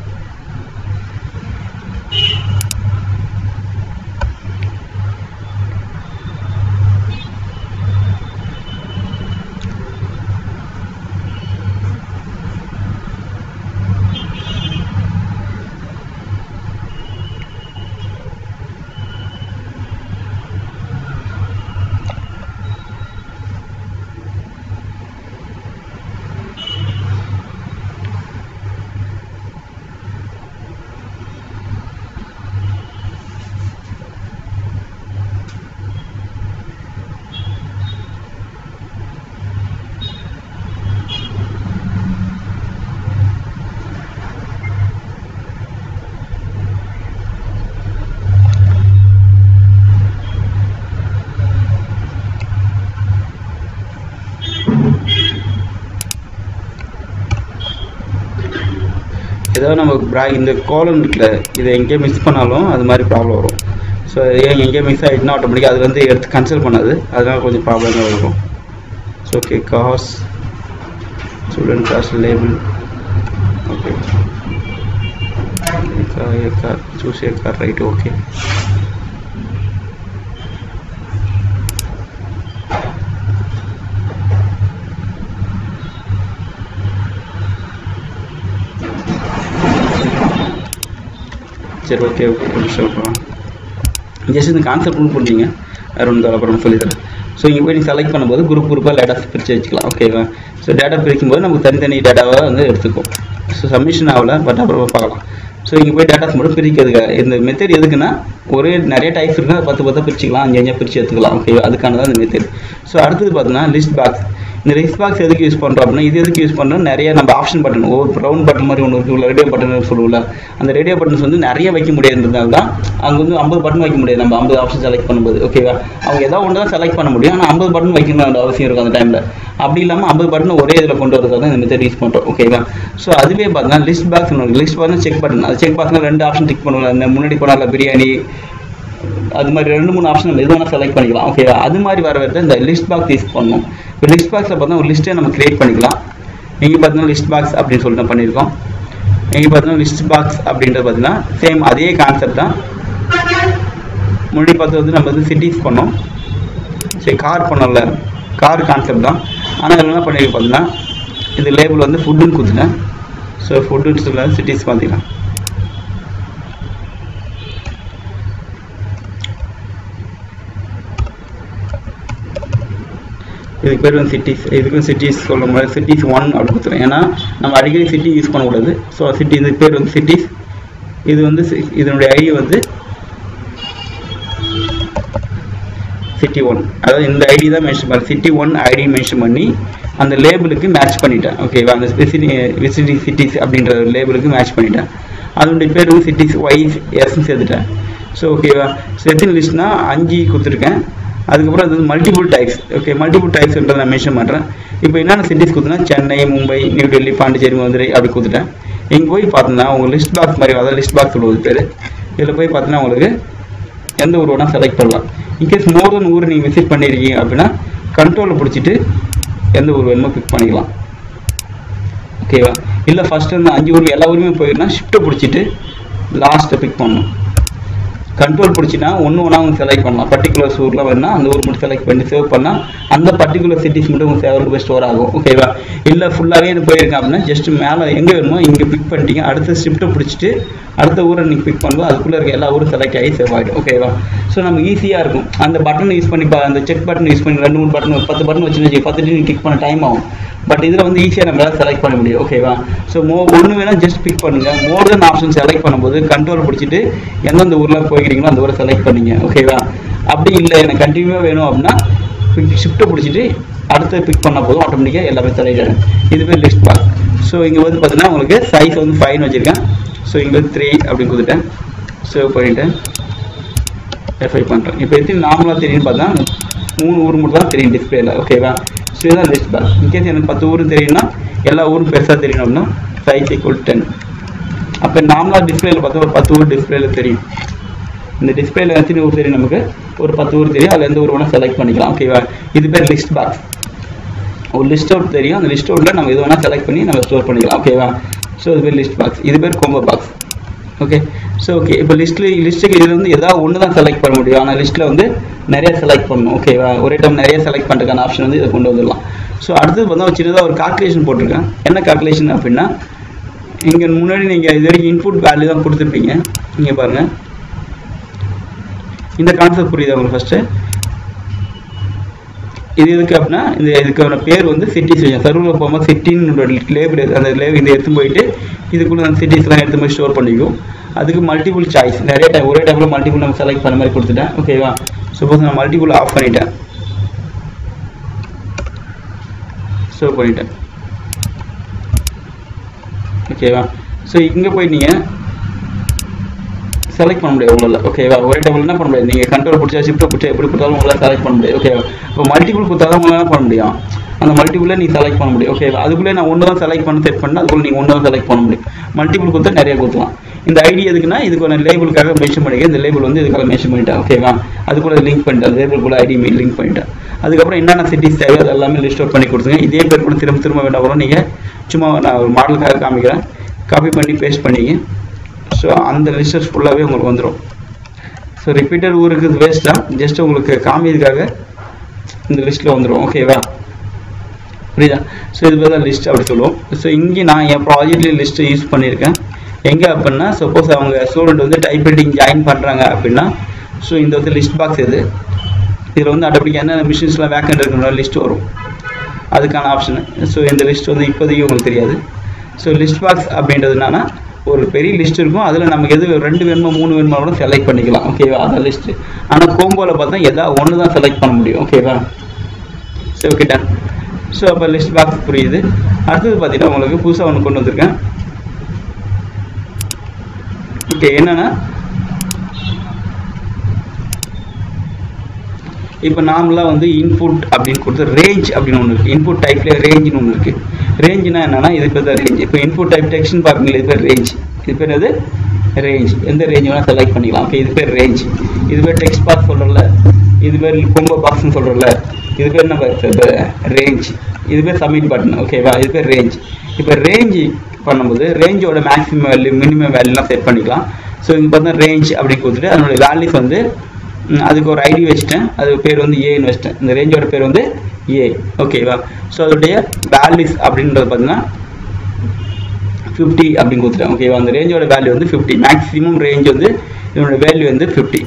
[SPEAKER 1] ஏதாவது நம்ம ப்ரா இந்த கோலன் இருக்குல்ல இதை எங்கேயும் மிஸ் பண்ணாலும் அது மாதிரி ப்ராப்ளம் வரும் ஸோ ஏன் எங்கேயும் மிஸ் ஆகிட்டுனா ஆட்டோமேட்டிக்காக அது வந்து எடுத்து கன்சிடர் பண்ணாது அதனால கொஞ்சம் ப்ராப்ளம் வரும் so okay cars student cars label okay car choose a car right okay சரி ஓகே ஓகே சொல்லலாம் ஜஸ்ட் இந்த கான்செப்ட் ஒன்று பண்ணுறீங்க வேறு ஒன்று அப்புறம் சொல்லித்தரேன் ஸோ இங்கே போய் நீங்கள் செலக்ட் பண்ணும்போது குரூப் குரூப்பாக டேட்டாஸ் பிரித்து வச்சுக்கலாம் ஓகேவா ஸோ டேட்டா பிரிக்கும்போது நமக்கு தனித்தனி டேட்டாவை வந்து எடுத்துக்கும் ஸோ சப்மிஷன் ஆகல பட் அப்புறம் பார்க்கலாம் ஸோ இங்கே போய் டேட்டாஸ் மட்டும் பிரிக்கிறதுக்காக இந்த மெத்தட் எதுக்குன்னா ஒரே நிறைய டைப்ஸ் இருக்குன்னா பத்து பத்து பிரிச்சுக்கலாம் அஞ்சு அஞ்சா பிரித்து எடுத்துக்கலாம் ஓகே அதுக்கான தான் இந்த மெத்தட் ஸோ அடுத்தது பார்த்தீங்கன்னா லிஸ்ட் பாக்ஸ் இந்த லிஸ்ட் பாக்ஸ் எதுக்கு யூஸ் பண்ணுறோம் அப்படின்னா இது எதுக்கு யூஸ் பண்ணுறோம் நிறைய நம்ம ஆப்ஷன் பட்டன் ஒவ்வொரு ரவுண்ட் பட்டன் மாதிரி ஒன்று இருக்குல்ல ரேடியோ பட்டன் சொல்லுவோம்ல அந்த ரேடியோ பட்டன்ஸ் வந்து நிறைய வைக்க முடியாதுன்றதால தான் அங்கே வந்து ஐம்பது பட்டன் வைக்க முடியாது நம்ம ஐம்பது ஆப்ஷன் செலக்ட் பண்ணும்போது ஓகேவா அவங்க ஏதாவது ஒன்று தான் செலக்ட் பண்ண முடியும் ஆனால் ஐம்பது பட்டன் வைக்கணும் அவசியம் இருக்கும் அந்த டைமில் அப்படி இல்லாமல் ஐம்பது பட்டன் ஒரே இதில் கொண்டு வரதுக்காக தான் இந்த மெத்தட் யூஸ் பண்ணுறோம் ஓகேவா ஸோ அதுவே பார்த்தீங்கன்னா லிஸ்ட் பாக்ஸ் லிஸ்ட் பார்த்தா செக் பட்டன் அது செக் பாக்ஸ்னா ரெண்டு ஆப்ஷன் டிக் பண்ணுவோம் இந்த முன்னாடி போனால பிரியாணி அது மாதிரி ரெண்டு மூணு ஆப்ஷன் நம்ம எது வேணால் செலக்ட் பண்ணிக்கலாம் ஓகேவா அது மாதிரி வர வரது இந்த லிஸ்ட் பாக்ஸ் யூஸ் பண்ணணும் இப்போ லிஸ்ட் பாக்ஸில் பார்த்தா ஒரு லிஸ்ட்டே நம்ம கிரியேட் பண்ணிக்கலாம் இங்கே பார்த்தீங்கன்னா லிஸ்ட் பாக்ஸ் அப்படின்னு சொல்லிட்டு நம்ம பண்ணியிருக்கோம் இங்கே பார்த்தீங்கன்னா லிஸ்ட் பாக்ஸ் அப்படின்றது பார்த்தீங்கன்னா சேம் அதே கான்செப்ட் தான் முன்னாடி பார்த்து வந்து நம்ம வந்து சிட்டிஸ் பண்ணோம் சரி கார் பண்ணோம்ல கார் கான்செப்ட் தான் ஆனால் இதில் என்ன பண்ணியிருக்கு பார்த்தீங்கன்னா இது லேபிள் வந்து ஃபுட்டுன்னு கொடுத்துட்டேன் ஸோ ஃபுட்டுன்னு சொல்ல சிட்டிஸ் பார்த்தீங்கன்னா இதுக்கு பேர் வந்து சிட்டிஸ் இதுக்கும் சிட்டிஸ் சொல்ல முடியாது சிட்டிஸ் ஒன் அப்படி கொடுத்துருவேன் ஏன்னா நம்ம அடிக்கடி சிட்டி யூஸ் பண்ணக்கூடாது ஸோ சிட்டி இதுக்கு பேர் வந்து சிட்டிஸ் இது வந்து சி- இதனுடைய ஐடி வந்து சிட்டி ஒன் அதாவது இந்த ஐடி தான் மென்ஷன் பண்ணி சிட்டி ஒன் ஐடி மென்ஷன் பண்ணி அந்த லேபிளுக்கு மேட்ச் பண்ணிட்டேன் ஓகேவா அந்த விசிட்டி விசிட்டி சிட்டிஸ் அப்படின்ற லேபிளுக்கு மேட்ச் பண்ணிட்டேன் அதனுடைய பேர் வந்து சிட்டிஸ் ஒய் எஸ்ன்னு சேர்த்துட்டேன் ஸோ ஓகேவா ஸோ எத்தனை லிஸ்ட்னா அஞ்சு கொடுத்துருக்கேன் அதுக்கப்புறம் அது வந்து மல்டிபிள் டைப்ஸ் ஓகே மல்டிபிள் டைப்ஸ்ன்றதை நான் மென்ஷன் பண்ணுறேன் இப்போ என்னென்ன சிட்டிஸ் கொடுத்தனா சென்னை மும்பை நியூ டெல்லி பாண்டிச்சேரி மதுரை அப்படி கொடுத்துட்டேன் இங்கே போய் பார்த்தோன்னா உங்க லிஸ்ட் பாக்ஸ் மாதிரி அதாவது லிஸ்ட் பாக்ஸ் சொல்லுவது பேர் இதில் போய் பார்த்தோன்னா உங்களுக்கு எந்த ஊர் வேணால் செலக்ட் பண்ணலாம் இன்கேஸ் மோர் தென் ஊர் நீங்கள் விசிட் பண்ணியிருக்கீங்க அப்படின்னா கண்ட்ரோலில் பிடிச்சிட்டு எந்த ஊர் வேணுமோ பிக் பண்ணிக்கலாம் ஓகேவா இல்லை ஃபர்ஸ்ட் வந்து அஞ்சு ஊருக்கு எல்லா ஊருமே போயிருந்தா ஷிஃப்ட்டை பிடிச்சிட்டு லாஸ்ட்டை பிக் பண்ணணும் கண்ட்ரோல் பிடிச்சினா ஒன்று ஒன்றா அவங்க செலக்ட் பண்ணலாம் பர்டிகுலர் ஊரில் வேணா அந்த ஊர் மட்டும் செலக்ட் பண்ணி சேவ் பண்ணால் அந்த பர்டிகுலர் சிட்டிஸ் மட்டும் உங்கள் சேவருக்கு போய் ஸ்டோர் ஆகும் ஓகேவா இல்லை ஃபுல்லாகவே இது போயிருக்கேன் அப்படின்னா ஜஸ்ட் மேலே எங்கே வேணுமோ இங்கே பிக் பண்ணிட்டீங்க அடுத்த ஷிஃப்ட்டை பிடிச்சிட்டு அடுத்த ஊரை நீங்கள் பிக் பண்ணும்போது அதுக்குள்ளே இருக்க எல்லா ஊரும் செலக்ட் ஆகி சேவ் ஆகிடும் ஓகேவா ஸோ நம்ம ஈஸியாக இருக்கும் அந்த பட்டன் யூஸ் பண்ணி பா- அந்த செக் பட்டன் யூஸ் பண்ணி ரெண்டு மூணு பட்டன் பத்து பட்டன் வச்சுன்னு பத்து நீங்கள் கிளிக் பண்ண டைம் ஆகும் பட் இதில் வந்து ஈஸியாக நம்மளால செலக்ட் பண்ண முடியும் ஓகேவா ஸோ மோ ஒன்று வேணால் ஜஸ்ட் பிக் பண்ணுங்க மோர் தென் ஆப்ஷன் செலக்ட் பண்ணும்போது கண்ட்ரோல் பிடிச்சிட்டு எந்தெந்த ஊரில் போய்க்கிறீங்களோ அந்த ஊரை செலக்ட் பண்ணீங்க ஓகேவா அப்படி இல்லை எனக்கு கண்டினியூவாக வேணும் அப்படின்னா ஷிஃப்ட்டை பிடிச்சிட்டு அடுத்து பிக் பண்ண போதும் ஆட்டோமேட்டிக்காக எல்லாமே செலக்ட் ஆகிடும் இது பேர் லிஸ்ட் பாக் ஸோ இங்கே வந்து பார்த்தீங்கன்னா உங்களுக்கு சைஸ் வந்து ஃபைன் வச்சுருக்கேன் ஸோ இங்கே வந்து த்ரீ அப்படின்னு கொடுத்துட்டேன் சேவ் பண்ணிட்டேன் எஃப்ஐ பண்ணுறேன் இப்போ எத்தனை நார்மலாக தெரியும்னு பார்த்தா மூணு ஊர் மட்டும் தான் தெரியும் டிஸ்பிளேல ஓகேவா ஸோ இதுதான் லிஸ்ட் பாக் இன்கேஸ் எனக்கு பத்து ஊர் தெரியும்னா எல்லா ஊரும் பெருசாக தெரியணும் அப்படின்னா சைஸ் ஈக்குவல் டென் அப்போ நார்மலாக டிஸ்பிளேல பார்த்தா ஒரு பத்து ஊர் டிஸ்பிளேல தெரியும் இந்த டிஸ்பிளேல எத்தனை ஊர் தெரியும் நமக்கு ஒரு பத்து ஊர் தெரியும் அதில் எந்த ஊர் வேணால் செலக்ட் பண்ணிக்கலாம் ஓகேவா இது பேர் லிஸ்ட் பாக்ஸ் ஒரு லிஸ்ட் அவுட் தெரியும் அந்த லிஸ்ட் அவுட்டில் நம்ம எது வேணால் செலக்ட் பண்ணி நம்ம ஸ்டோர் பண்ணிக்கலாம் ஓகேவா ஸோ இது பேர் லிஸ்ட் பாக்ஸ் இது பேர் combo box okay so okay இப்போ லிஸ்ட்டில் லிஸ்ட்டுக்கு இதில் வந்து ஏதாவது ஒன்று தான் செலக்ட் பண்ண முடியும் ஆனால் லிஸ்ட்டில் வந்து நிறைய செலக்ட் பண்ணணும் ஓகேவா ஒரே டைம் நிறைய செலக்ட் பண்ணுறதுக்கான ஆப்ஷன் வந்து இதை கொண்டு வந்துடலாம் ஸோ அடுத்தது பார்த்தா ஒரு சின்னதாக ஒரு கால்குலேஷன் போட்டிருக்கேன் என்ன கால்குலேஷன் அப்படின்னா இங்கே முன்னாடி நீங்கள் இது வரைக்கும் இன்புட் வேல்யூ தான் கொடுத்துருப்பீங்க இங்கே பாருங்கள் இந்த கான்செப்ட் புரியுதா உங்களுக்கு ஃபஸ்ட்டு இது எதுக்கு அப்படின்னா இந்த இதுக்கான பேர் வந்து சிட்டிஸ் வச்சேன் சர்வரில் போகும்போது சிட்டின்னு லேபிள் அந்த லேபிள் இதை எடுத்து போயிட்டு இதுக்குள்ள அந்த சிட்டிஸ்லாம் எடுத்து போய் ஸ்டோர் பண்ணிக்கும் அதுக்கு மல்டிபிள் சாய்ஸ் நிறைய டைம் ஒரே டைமில் மல்டிபிள் நம்ம செலக்ட் பண்ண மாதிரி கொடுத்துட்டேன் ஓகேவா சப்போஸ் நான் மல்டிபிள் ஆஃப் பண்ணிட்டேன் ஸ்டோர் பண்ணிட்டேன் ஓகேவா ஸோ இங்கே போய் நீங்கள் செலக்ட் பண்ண முடியாது உங்களால் ஓகேவா ஒரே டபுள் என்ன பண்ண முடியாது நீங்கள் கண்ட்ரோல் பிடிச்சா ஷிஃப்ட் பிடிச்சா எப்படி கொடுத்தாலும் உங்களால் செலக்ட் பண்ண முடியாது ஓகேவா இப்போ மல்டிபிள் கொடுத்தா தான் உங்களால் என்ன பண்ண முடியும் அந்த மல்டிபிளே நீ செலக்ட் பண்ண முடியும் ஓகேவா அதுக்குள்ளே நான் ஒன்று தான் செலக்ட் பண்ண செட் பண்ணால் அதுக்குள்ள நீங்கள் ஒன்று தான் செலக்ட் பண்ண முடியும் மல்டிபிள் கொடுத்தா நிறைய கொடுக்கலாம் இந்த ஐடி எதுக்குன்னா இதுக்கான லேபிளுக்காக மென்ஷன் பண்ணிக்க இந்த லேபிள் வந்து இதுக்காக மென்ஷன் பண்ணிட்டேன் ஓகேவா அது கூட லிங்க் பண்ணிட்டேன் லேபிள் கூட ஐடி லிங்க் பண்ணிட்டேன் அதுக்கப்புறம் என்னென்ன சிட்டிஸ் தேவை அது எல்லாமே லிஸ்ட் அவுட் பண்ணி கொடுத்துங்க இதே பேர் கூட திரும்ப திரும்ப வேண்டாம் வரும் நீங்கள் சும்மா நான் ஒரு மாடலுக்காக காமிக்கிறேன் காப்பி பண்ணி பேஸ்ட் பண்ணிங்க ஸோ அந்த லிஸ்டர்ஸ் ஃபுல்லாகவே உங்களுக்கு வந்துடும் ஸோ ரிப்பீட்டர் ஊருக்கு இது வேஸ்ட் தான் ஜஸ்ட் உங்களுக்கு காமியதுக்காக இந்த லிஸ்ட்டில் வந்துடும் ஓகேவா புரியுதா ஸோ இது பேர் தான் லிஸ்ட் அப்படி சொல்லுவோம் ஸோ இங்கே நான் என் ப்ராஜெக்ட்லேயே லிஸ்ட்டு யூஸ் பண்ணியிருக்கேன் எங்கே அப்படின்னா சப்போஸ் அவங்க ஸ்டூடெண்ட் வந்து டைப் ரைட்டிங் ஜாயின் பண்ணுறாங்க அப்படின்னா ஸோ இந்த வந்து லிஸ்ட் பாக்ஸ் இது இதில் வந்து ஆட்டோமேட்டிக் என்னென்ன மிஷின்ஸ்லாம் வேக்கண்ட் இருக்குன்ற லிஸ்ட் வரும் அதுக்கான ஆப்ஷனு ஸோ இந்த லிஸ்ட் வந்து இப்போதைக்கு உங்களுக்கு தெரியாது ஸோ லிஸ்ட் பாக்ஸ் அப்படின்றது என்னன்னா ஒரு பெரிய லிஸ்ட் இருக்கும் அதில் நமக்கு எது ரெண்டு வேணுமோ மூணு வேணுமோ கூட செலக்ட் பண்ணிக்கலாம் ஓகேவா அதான் லிஸ்ட்டு ஆனால் கோம்போவில் பார்த்தா எதாவது ஒன்று தான் செலக்ட் பண்ண முடியும் ஓகேவா சரி ஓகே டன் ஸோ அப்போ லிஸ்ட் பாக்ஸ் புரியுது அடுத்தது பார்த்தீங்கன்னா உங்களுக்கு புதுசாக ஒன்று கொண்டு வந்திருக்கேன் ஓகே என்னன்னா இப்போ நார்மலாக வந்து இன்புட் அப்படின்னு கொடுத்து ரேஞ்ச் அப்படின்னு ஒன்று இருக்குது இன்புட் டைப்ல ரேஞ்சுன்னு ஒன்று இருக்குது ரேஞ்சுனா என்னன்னா இது பேர் தான் ரேஞ்ச் இப்போ இன்புட் டைப் டெக்ஸ்ட்னு பார்ப்பீங்களா இது பேர் ரேஞ்ச் இது பேர் எது ரேஞ்ச் எந்த ரேஞ்ச் வேணால் செலக்ட் பண்ணிக்கலாம் ஓகே இது பேர் ரேஞ்ச் இது பேர் டெக்ஸ்ட் பாக்ஸ் சொல்கிறல இது பேர் கொம்போ பாக்ஸ்னு சொல்கிறல இது பேர் என்ன பேர் ரேஞ்ச் இது பேர் சப்மிட் பட்டன் ஓகேவா இது பேர் ரேஞ்ச் இப்போ ரேஞ்ச் பண்ணும்போது ரேஞ்சோட மேக்ஸிமம் வேல்யூ மினிமம் வேல்யூலாம் செட் பண்ணிக்கலாம் ஸோ இங்கே பார்த்தா ரேஞ்ச் அப்படின்னு கொடுத்துட்டு அதனுடைய வேல்யூஸ் வந்து ம், அதுக்கு ஒரு ஐடி வச்சுட்டேன் அது பேர் வந்து ஏன்னு வச்சிட்டேன் இந்த ரேஞ்சோட பேர் வந்து ஏ ஓகேவா ஸோ அதோடைய வேல்யூஸ் அப்படின்றது பார்த்தீங்கன்னா ஃபிஃப்டி அப்படின்னு கொடுத்துட்டேன் ஓகேவா அந்த ரேஞ்சோட வேல்யூ வந்து ஃபிஃப்டி மேக்ஸிமம் ரேஞ்ச் வந்து இதனோட வேல்யூ வந்து ஃபிஃப்டி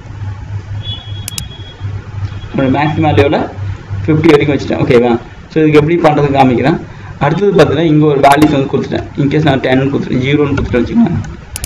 [SPEAKER 1] இதனோட மேக்ஸிமம் வேல்யூவில் ஃபிஃப்டி வரைக்கும் வச்சுட்டேன் ஓகேவா ஸோ இதுக்கு எப்படி பண்ணுறது காமிக்கிறேன் அடுத்தது பார்த்தீங்கன்னா இங்கே ஒரு வேல்யூஸ் வந்து கொடுத்துட்டேன் இன்கேஸ் நான் டென் கொடுத்துட்டேன் ஜீரோன்னு கொடுத்துட்டு வச்சுக்கோங்க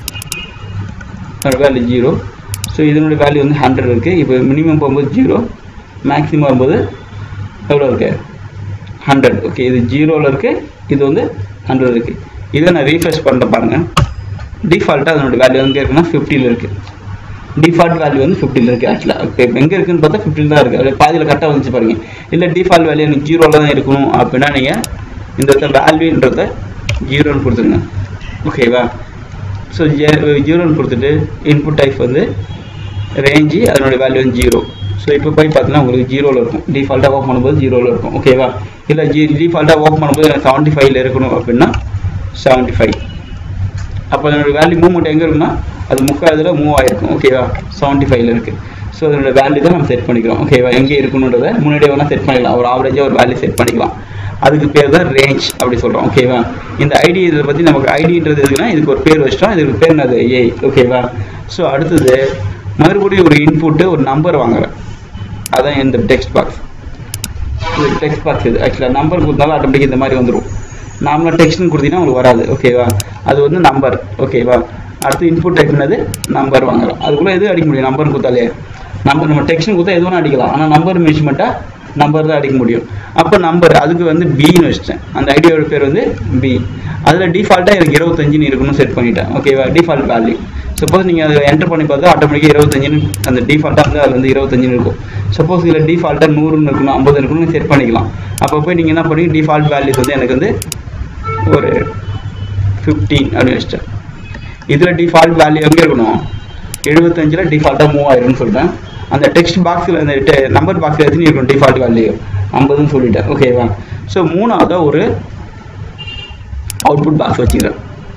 [SPEAKER 1] அதோட வேல்யூ ஜீரோ ஸோ இதனுடைய வேல்யூ வந்து ஹண்ட்ரட் இருக்குது இப்போ மினிமம் போகும்போது ஜீரோ மேக்ஸிமம் வரும்போது எவ்வளோ இருக்கு ஹண்ட்ரட் ஓகே இது ஜீரோவில் இருக்குது இது வந்து ஹண்ட்ரட் இருக்குது இதை நான் ரீஃப்ரெஷ் பண்ணுற பாருங்கள் டிஃபால்ட்டாக அதனுடைய வேல்யூ எங்கே இருக்குன்னா ஃபிஃப்டியில் இருக்குது டிஃபால்ட் வேல்யூ வந்து ஃபிஃப்டியில் இருக்குது ஆக்சுவலாக இப்போ எங்கே இருக்குன்னு பார்த்தா ஃபிஃப்டியில் தான் இருக்குது அப்படியே பாதியில் கரெக்டாக வந்துச்சு பாருங்க இல்லை டிஃபால்ட் வேல்யூ எனக்கு ஜீரோவில் தான் இருக்கணும் அப்படின்னா நீங்கள் இந்த இடத்துல வேல்யூன்றத ஜீரோன்னு கொடுத்துருங்க ஓகேவா ஸோ ஜீரோன்னு கொடுத்துட்டு இன்புட் டைப் வந்து ரேஞ்சு அதனுடைய வேல்யூ வந்து ஜீரோ ஸோ இப்போ போய் பார்த்தீங்கன்னா உங்களுக்கு ஜீரோவில் இருக்கும் டிஃபால்ட்டாக ஓப்பன் பண்ணும்போது ஜீரோவில் இருக்கும் ஓகேவா இல்லை ஜி டிஃபால்ட்டாக ஓப்பன் பண்ணும்போது எனக்கு செவன்ட்டி ஃபைவ்ல இருக்கணும் அப்படின்னா செவன்ட்டி ஃபைவ் அப்போ அதனோட வேல்யூ மூவ்மெண்ட் எங்கே இருக்குன்னா அது முக்கால் இதில் மூவ் ஆகிருக்கும் ஓகேவா செவன்ட்டி ஃபைவ்ல இருக்குது ஸோ அதனோட வேல்யூ தான் நம்ம செட் பண்ணிக்கிறோம் ஓகேவா எங்கே இருக்கணுன்றதை முன்னாடியே வேணால் செட் பண்ணிக்கலாம் ஒரு ஆவரேஜாக ஒரு வேல்யூ செட் பண்ணிக்கலாம் அதுக்கு பேர் தான் ரேஞ்ச் அப்படி சொல்கிறோம் ஓகேவா இந்த ஐடி இதை பற்றி நமக்கு ஐடின்றது எதுக்குன்னா இதுக்கு ஒரு பேர் வச்சிட்டோம் இதுக்கு பேர் என்னது ஏ ஓகேவா ஸோ அடுத்தது மறுபடியும் ஒரு இன்புட்டு ஒரு நம்பர் வாங்குறேன் அதான் இந்த டெக்ஸ்ட் பாக்ஸ் இது டெக்ஸ்ட் பாக்ஸ் இது ஆக்சுவலாக நம்பர் கொடுத்தாலும் ஆட்டோமேட்டிக் இந்த மாதிரி வந்துடும் நார்மலாக டெக்ஸ்ட்னு கொடுத்தீங்கன்னா உங்களுக்கு வராது ஓகேவா அது வந்து நம்பர் ஓகேவா அடுத்து இன்புட் டைப் என்னது நம்பர் வாங்குறோம் அதுக்குள்ளே எது அடிக்க முடியும் நம்பர்னு கொடுத்தாலே நம்பர் நம்ம டெக்ஸ்ட்னு கொடுத்தா எது வேணால் அடிக்கலாம் ஆனால் நம்பர் மென்ஷன்மெண்ட்டாக நம்பர் தான் அடிக்க முடியும் அப்போ நம்பர் அதுக்கு வந்து பின்னு வச்சிட்டேன் அந்த ஐடியோட பேர் வந்து பி அதில் டிஃபால்ட்டாக எனக்கு இருபத்தஞ்சுன்னு இருக்கணும்னு செட் பண்ணிட்டேன் ஓகேவா டிஃபால்ட் வேல்யூ சப்போஸ் நீங்கள் அதை என்டர் பண்ணி பார்த்தா ஆட்டோமேட்டிக்காக இருபத்தஞ்சுன்னு அந்த டிஃபால்ட்டாக வந்து அதில் வந்து இருபத்தஞ்சுன்னு இருக்கும் சப்போஸ் இதில் டிஃபால்ட்டாக நூறுன்னு இருக்கணும் ஐம்பது இருக்கணும்னு செட் பண்ணிக்கலாம் அப்போ போய் நீங்கள் என்ன பண்ணி டிஃபால்ட் வேல்யூஸ் வந்து எனக்கு வந்து ஒரு ஃபிஃப்டீன் அப்படின்னு வச்சிட்டேன் இதில் டிஃபால்ட் வேல்யூ எங்கே இருக்கணும் எழுபத்தஞ்சில் டிஃபால்ட்டாக மூவ் ஆயிரும்னு சொல்லிட்டேன் அந்த டெக்ஸ்ட் பாக்ஸில் அந்த நம்பர் பாக்ஸில் எத்தனை இருக்கும் டிஃபால்ட் வேல்யூ ஐம்பதுன்னு சொல்லிட்டேன் ஓகேவா ஸோ மூணாவதாக ஒரு அவுட்புட் பாக்ஸ் வச்சுக்கிறேன்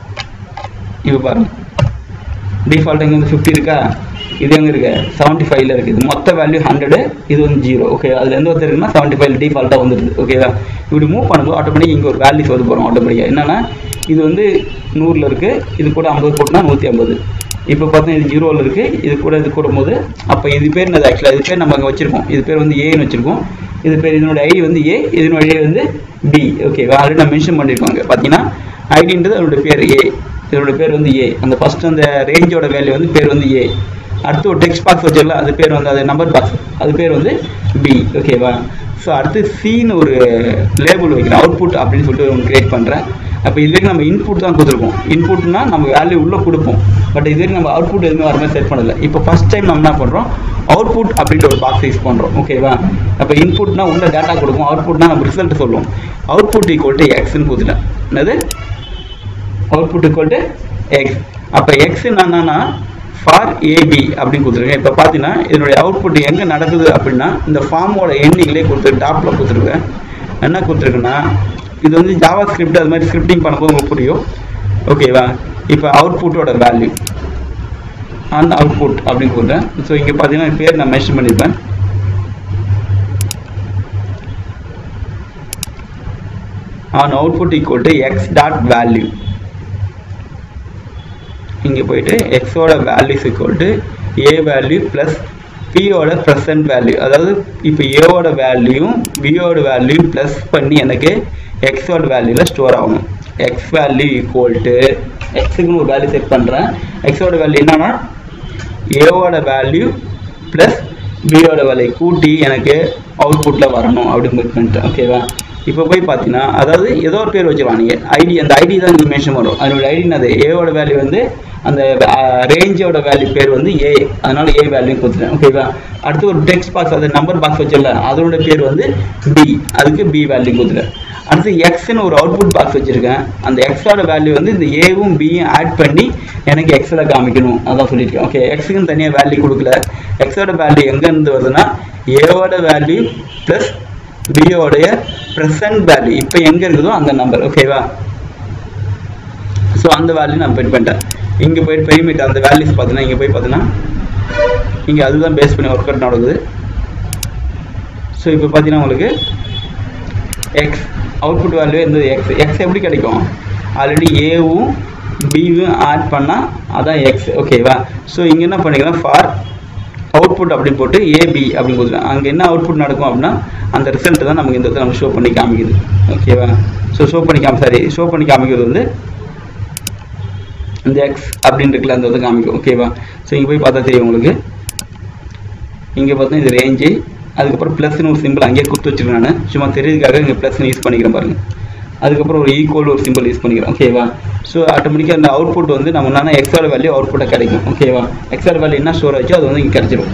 [SPEAKER 1] இப்போ பாருங்க டிஃபால்ட் இங்கே வந்து ஃபிஃப்டி இருக்கா இது எங்கே இருக்கு செவன்ட்டி ஃபைவ்ல இருக்குது மொத்த வேல்யூ ஹண்ட்ரடு இது வந்து ஜீரோ ஓகே அதில் எந்த ஒருத்தர் இருக்குன்னா செவன்ட்டி ஃபைவ் டிஃபால்ட்டாக வந்துடுது ஓகேவா இப்படி மூவ் பண்ணும்போது ஆட்டோமேட்டிக் இங்கே ஒரு வேல்யூஸ் வந்து போகிறோம் ஆட்டோமேட்டிக்காக என்னன்னா இது வந்து நூறில் இருக்குது இது கூட ஐம்பது போட்டுனா நூற்றி ஐம்பது இப்போ பார்த்தா இது ஜீரோவில் இருக்குது இது கூட இது கூடும்போது அப்போ இது பேர் என்னது ஆக்சுவலாக இது பேர் நம்ம அங்கே வச்சிருக்கோம் இது பேர் வந்து ஏன்னு வச்சிருக்கோம் இது பேர் இதனோட ஐடி வந்து ஏ இதனோட ஐடி வந்து பி ஓகேவா ஆல்ரெடி நான் மென்ஷன் பண்ணியிருக்கோம் அங்கே பார்த்தீங்கன்னா ஐடின்றது அதோட பேர் ஏ இதோட பேர் வந்து ஏ அந்த ஃபர்ஸ்ட் அந்த ரேஞ்சோட வேல்யூ வந்து பேர் வந்து ஏ அடுத்து ஒரு டெக்ஸ்ட் பாக்ஸ் வச்சிடலாம் அது பேர் வந்து அது நம்பர் பாக்ஸ் அது பேர் வந்து பி ஓகேவா ஸோ அடுத்து சின்னு ஒரு லேபிள் வைக்கிறேன் அவுட்புட் அப்படின்னு சொல்லிட்டு ஒன்று கிரியேட் பண்ணுறேன் அப்போ இது வரைக்கும் நம்ம இன்புட் தான் கொடுத்துருக்கோம் இன்புட்னா நம்ம வேல்யூ உள்ளே கொடுப்போம் பட் இது வரைக்கும் நம்ம அவுட்புட் எதுவுமே வர மாதிரி செட் பண்ணல இப்போ ஃபஸ்ட் டைம் நம்ம என்ன பண்ணுறோம் அவுட்புட் அப்படின்ற ஒரு பாக்ஸ் யூஸ் பண்ணுறோம் ஓகேவா அப்போ இன்புட்னா உள்ள டேட்டா கொடுக்கும் அவுட்புட்னா நம்ம ரிசல்ட் சொல்லுவோம் அவுட்புட் ஈக்குவல் டு எக்ஸ்ன்னு கொடுத்துட்டேன் என்னது அவுட்புட் ஈக்குவல் டு எக்ஸ் அப்போ எக்ஸ் என்னன்னா ஃபார் ஏபி அப்படின்னு கொடுத்துருக்கேன் இப்போ பார்த்தீங்கன்னா இதனுடைய அவுட்புட் எங்கே நடக்குது அப்படின்னா இந்த ஃபார்மோட எண்டிங்லேயே கொடுத்துருக்கு டாப்பில் கொடுத்துருக்கேன் என்ன கொடுத்துருக்குன்னா இது வந்து ஜாவா ஸ்கிரிப்ட் அது மாதிரி ஸ்கிரிப்டிங் பண்ணும்போது உங்களுக்கு புரியும் ஓகேவா இப்போ அவுட்புட்டோட வேல்யூ அந்த அவுட்புட் அப்படின்னு கொடுத்தேன் ஸோ இங்கே பார்த்தீங்கன்னா பேர் நான் மென்ஷன் பண்ணியிருப்பேன் on output equal to X dot value இங்கே போயிட்டு எக்ஸோட values equal to A value plus பியோட ப்ரெசன்ட் வேல்யூ அதாவது இப்போ ஏவோட வேல்யூயும் பியோட வேல்யூ ப்ளஸ் பண்ணி எனக்கு எக்ஸோட வேல்யூவில் ஸ்டோர் ஆகணும் எக்ஸ் வேல்யூ ஈக்குவல் டு எக்ஸுக்குன்னு ஒரு வேல்யூ செட் பண்ணுறேன் எக்ஸோட வேல்யூ என்னன்னா ஏவோட வேல்யூ ப்ளஸ் பியோட வேல்யூ கூட்டி எனக்கு அவுட்புட்டில் வரணும் அப்படின்னு பண்ணிட்டேன் ஓகேவா இப்போ போய் பார்த்தீங்கன்னா அதாவது ஏதோ ஒரு பேர் வச்சுக்கலாம் நீங்கள் ஐடி அந்த ஐடி தான் இங்கே மென்ஷன் வரும் அதனோட ஐடி அது ஏவோட வேல்யூ வந்து அந்த ரேஞ்சோட வேல்யூ பேர் வந்து ஏ அதனால ஏ வேல்யூ கொடுத்துட்டேன் ஓகேவா அடுத்து ஒரு டெக்ஸ்ட் பாக்ஸ் அது நம்பர் பாக்ஸ் வச்சிடல அதோட பேர் வந்து பி அதுக்கு பி வேல்யூ கொடுத்துட்டேன் அடுத்து எக்ஸ்னு ஒரு அவுட்புட் பாக்ஸ் வச்சிருக்கேன் அந்த எக்ஸோட வேல்யூ வந்து இந்த ஏவும் பியும் ஆட் பண்ணி எனக்கு எக்ஸில் காமிக்கணும் அதான் சொல்லியிருக்கேன் ஓகே எக்ஸுக்குன்னு தனியாக வேல்யூ கொடுக்கல எக்ஸோட வேல்யூ எங்கேருந்து வருதுன்னா ஏவோட வேல்யூ ப்ளஸ் பியோடைய ப்ரெசன்ட் வேல்யூ இப்போ எங்கே இருக்குதோ அந்த நம்பர் ஓகேவா ஸோ அந்த வேல்யூ நான் பெட் பண்ணிட்டேன் இங்கே போயிட்டு பெரிமீட்டர் அந்த வேல்யூஸ் பார்த்தீங்கன்னா இங்கே போய் பார்த்தீங்கன்னா இங்கே அதுதான் பேஸ் பண்ணி ஒர்க் அவுட் நடக்குது ஸோ இப்போ பார்த்தீங்கன்னா உங்களுக்கு எக்ஸ் அவுட்புட் வேல்யூ இருந்தது எக்ஸ் எக்ஸ் எப்படி கிடைக்கும் ஆல்ரெடி ஏவும் பியும் ஆட் பண்ணால் அதான் எக்ஸ் ஓகேவா ஸோ இங்கே என்ன பண்ணிக்கலாம் ஃபார் அவுட்புட் அப்படின்னு போட்டு ஏபி அப்படின்னு கொடுத்துருவேன் அங்கே என்ன அவுட்புட் நடக்கும் அப்படின்னா அந்த ரிசல்ட் தான் நமக்கு இந்த இடத்துல நம்ம ஷோ பண்ணி காமிக்குது ஓகேவா ஸோ ஷோ பண்ணி காமி சாரி ஷோ பண்ணி காமிக்கிறது வந்து இந்த எக்ஸ் அப்படின்னு இருக்குல்ல அந்த வந்து காமிக்கும் ஓகேவா ஸோ இங்கே போய் பார்த்தா தெரியும் உங்களுக்கு இங்கே பார்த்தா இது ரேஞ்சு அதுக்கப்புறம் ப்ளஸ்னு ஒரு சிம்பிள் அங்கேயே கொடுத்து வச்சிருக்கேன் நான் சும்மா தெரியுதுக்காக இங்கே ப்ளஸ்னு யூஸ் பண்ணிக்கிறேன் பாருங்க அதுக்கப்புறம் ஒரு ஈக்குவல் ஒரு சிம்பிள் யூஸ் பண்ணிக்கிறேன் ஓகேவா ஸோ ஆட்டோமேட்டிக்காக அந்த அவுட்புட் வந்து நம்ம என்னன்னா எக்ஸோட வேல்யூ அவுட்புட்டாக கிடைக்கும் ஓகேவா எக்ஸோட வேல்யூ என்ன ஸ்டோர் ஆச்சோ அது வந்து இங்கே கிடைச்சிரும்